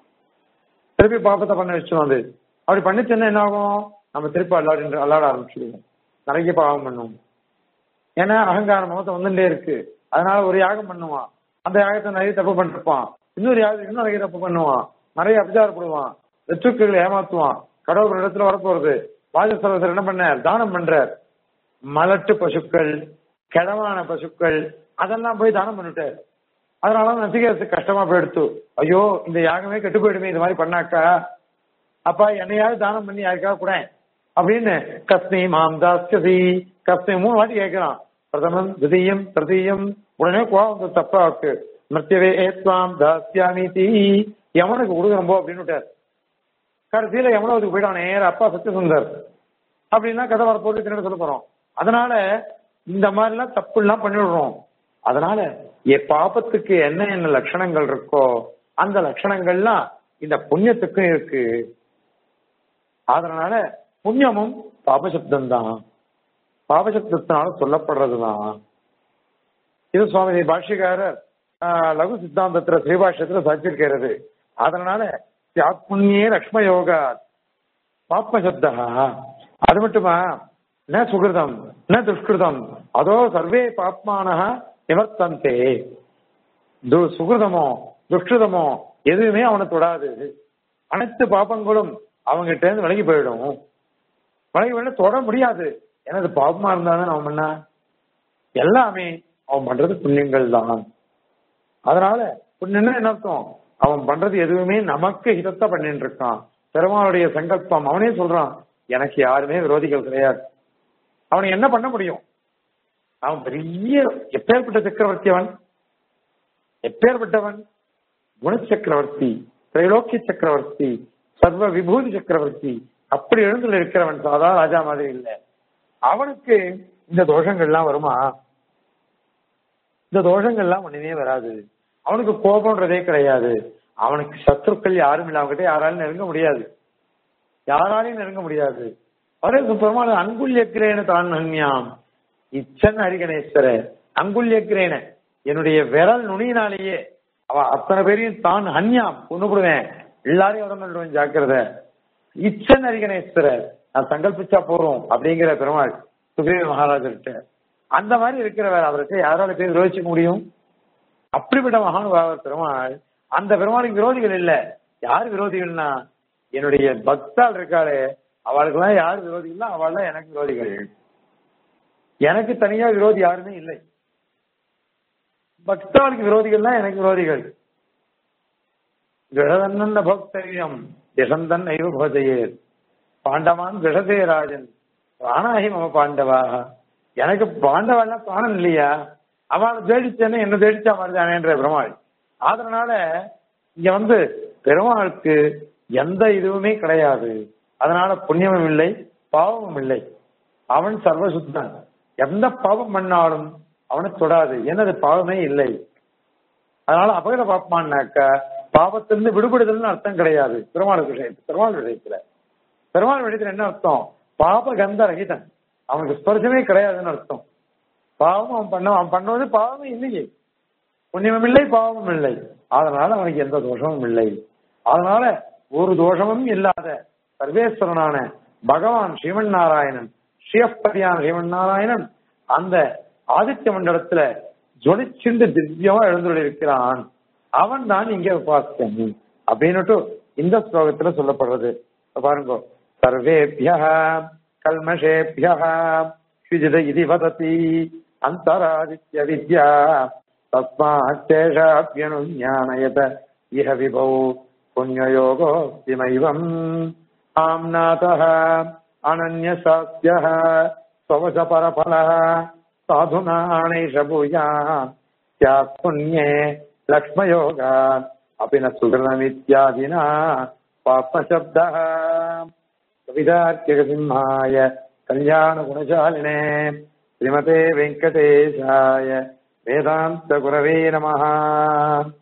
திருப்பி பாபத்தை பண்ண வச்சிடும் அது அப்படி பண்ணிச்சுன்னா என்ன ஆகும் நம்ம திருப்பி அல்லாடி அல்லாட ஆரம்பிச்சிடுவோம் நிறைய பாவம் பண்ணுவோம் ஏன்னா அகங்காரம் முகத்தை வந்துட்டே இருக்கு அதனால ஒரு யாகம் பண்ணுவான் அந்த யாகத்தை நிறைய தப்பு பண்ணிருப்பான் இன்னொரு யாகம் இன்னும் நிறைய தப்பு பண்ணுவான் நிறைய அபிச்சாரப்படுவான் வெற்றுக்களை ஏமாத்துவான் கடவுள் ஒரு இடத்துல வரப்போறது வாஜஸ்தலத்தில் என்ன பண்ணார் தானம் பண்றார் மலட்டு பசுக்கள் கிழவான பசுக்கள் அதெல்லாம் போய் தானம் பண்ணிட்டார் அதனால நசிகரத்துக்கு கஷ்டமா போயிடுத்து ஐயோ இந்த யாகமே கெட்டு போயிடுமே இது மாதிரி பண்ணாக்கா அப்பா என்னையாவது தானம் பண்ணி யாருக்காவது கூட அப்படின்னு கஸ்மி மாம் தாஸ்கதி கஸ்மி மூணு வாட்டி கேட்கிறான் பிரதமம் திதீயம் திருதீயம் உடனே கோவம் வந்து தப்பா இருக்கு மிருத்தியவே ஏத்வாம் தாஸ்யாமி தீ யமனுக்கு கொடுக்குறோம்போ அப்படின்னு விட்டார் கடைசியில யமனவதுக்கு போயிட்டான் நேர அப்பா சத்யசுந்தர் அப்படின்னா கதை வரப்போது பின்னாடி சொல்ல போறோம் அதனால இந்த மாதிரி எல்லாம் தப்பு எல்லாம் பண்ணிவிடுறோம் அதனால எ பாபத்துக்கு என்ன என்ன லட்சணங்கள் இருக்கோ அந்த லட்சணங்கள்லாம் இந்த புண்ணியத்துக்கும் இருக்கு அதனால புண்ணியமும் பாபசப்தம் தான் பாபசப்தத்தினால சொல்லப்படுறதுதான் இது சுவாமி பாஷ்யக்காரர் ஆஹ், லகு சித்தாந்தத்துல ஸ்ரீபாஷ்யத்துல சாட்சியிருக்கிறது அதனால தியாக் புண்ணியே லக்ஷ்ம யோகா பாப்மசப்தா அது மட்டுமா ந சுகிருதம் ந துஷ்கிருதம் அதோ சர்வே பாப்மானஹ நிவர்த்தந்தே து- சுகிருதமோ துஷ்கிருதமோ எதுவுமே அவனை தொடாது அனைத்து பாப்பங்களும் அவங்ககிட்ட இருந்து விலகி போயிடும் விலகி போயிடும் தொட முடியாது ஏன்னா அது பாப்பமா இருந்தாதான் அவன் பண்ணா எல்லாமே அவன் பண்றது புண்ணியங்கள் தான் அதனால புண்ணியம்னா என்ன அர்த்தம் அவன் பண்றது எதுவுமே நமக்கு ஹிதத்தை பண்ணிட்டு இருக்கான் பெருமாளுடைய சங்கல்பம் அவனே சொல்றான் எனக்கு யாருமே விரோதிகள் கிடையாது அவனை என்ன பண்ண முடியும் அவன் பெரிய எப்பேற்பட்ட சக்கரவர்த்தி அவன் எப்பேற்பட்டவன் குணச்சக்கரவர்த்தி திரைலோக்கிய சக்கரவர்த்தி சர்வ விபூதி சக்கரவர்த்தி அப்படி எழுந்துள்ள இருக்கிறவன் சாதா ராஜா மாதிரி இல்லை அவனுக்கு இந்த தோஷங்கள்லாம் வருமா இந்த தோஷங்கள்லாம் ஒண்ணுமே வராது அவனுக்கு கோபம்ன்றதே கிடையாது அவனுக்கு சத்துருக்கள் யாரும் இல்லை அவன்கிட்ட யாராலும் நெருங்க முடியாது யாராலையும் நெருங்க முடியாது அவரே பெருமாள் அங்குல்யக்கிரேன தான் நன்யாம் இச்சன் ஹரிகணேஸ்வர அங்குல்யக்கிரேன என்னுடைய விரல் நுனியினாலேயே அவ அத்தனை பேரையும் தான் ஹன்யாம் கொண்டுபிடுவேன் எல்லாரையும் உடம்பு ஜாக்கிரத இச்சன் ஹரிகணேஸ்வரர் நான் சங்கல்பிச்சா போறோம் அப்படிங்கிற பெருமாள் சுக்ரீவ மகாராஜர்கிட்ட அந்த மாதிரி இருக்கிறவர் அவருக்கு யாரால போய் விரோதிக்க முடியும் அப்படிப்பட்ட மகானுபாவர் பெருமாள் அந்த பெருமாளுக்கு விரோதிகள் இல்ல யார் விரோதிகள்னா என்னுடைய பக்தாள் இருக்காளே அவளுக்கெல்லாம் யார் விரோதிகள்னா அவள் எனக்கு விரோதிகள் எனக்கு தனியா விரோதி யாருமே இல்லை பக்தாளுக்கு விரோதிகள்னா எனக்கு விரோதிகள் கிரகதன்னந்த பக்தரியம் யசந்தன் ஐவ போதையே பாண்டவான் கிரகதே ராஜன் பிராணாகி மம பாண்டவாக எனக்கு பாண்டவாலாம் பிராணம் இல்லையா அவனை தேடிச்சேன்னு என்ன தேடிச்சா மாதிரிதானேன்ற பெருமாள் அதனால இங்க வந்து பெருமாளுக்கு எந்த இதுவுமே கிடையாது அதனால புண்ணியமும் இல்லை பாவமும் இல்லை அவன் சர்வசுத்தன் எந்த பாவம் பண்ணாலும் அவனை தொடாது என்னது பாவமே இல்லை அதனால அபகர பாப்பமானாக்க பாவத்திலிருந்து விடுபடுதல்னு அர்த்தம் கிடையாது பெருமாள் விஷயத்துல பெருமாள் விஷயத்துல பெருமாள் விஷயத்துல என்ன அர்த்தம் பாப கந்த ரகிதன் அவனுக்கு ஸ்பர்சமே கிடையாதுன்னு அர்த்தம் பாவம் அவன் பண்ண அவன் பண்ணுவது பாவமே இல்லையே புண்ணியமும் இல்லை பாவமும் இல்லை அதனால அவனுக்கு எந்த தோஷமும் இல்லை அதனால ஒரு தோஷமும் இல்லாத சர்வேஸ்வரனான பகவான் ஸ்ரீமன் நாராயணன் ஸ்ரீயப்பதியான ஸ்ரீமன் நாராயணன் அந்த ஆதித்ய மண்டலத்துல ஜொலிச்சிண்டு திவ்யமா எழுந்துள்ளிருக்கிறான் அவன் தான் இங்கே உபாசியன் அப்படின்னுட்டு இந்த ஸ்லோகத்துல சொல்லப்படுறது இப்ப பாருங்க சர்வேபிய கல்மஷேபிய சுஜித இது வததி அந்தராதித்ய வித்யா தஸ்மாச்சேஷாபியனு ஞானயத இஹ விபௌ புண்ணியயோகோஸ்திமைவம் ஆம்நாதः அனன்யசாஸ்யः स्ववश परफलः साधुनाणैष भूया स्यात् पुण्ये लक्ष्मयोगात् अपि न सुकृतमित्यादिना पाप्मशब्दः कवितार्क्यकसिंहाय कल्याणगुणशालिने श्रीमते वेङ्कटेशाय वेदान्तगुरवे नमः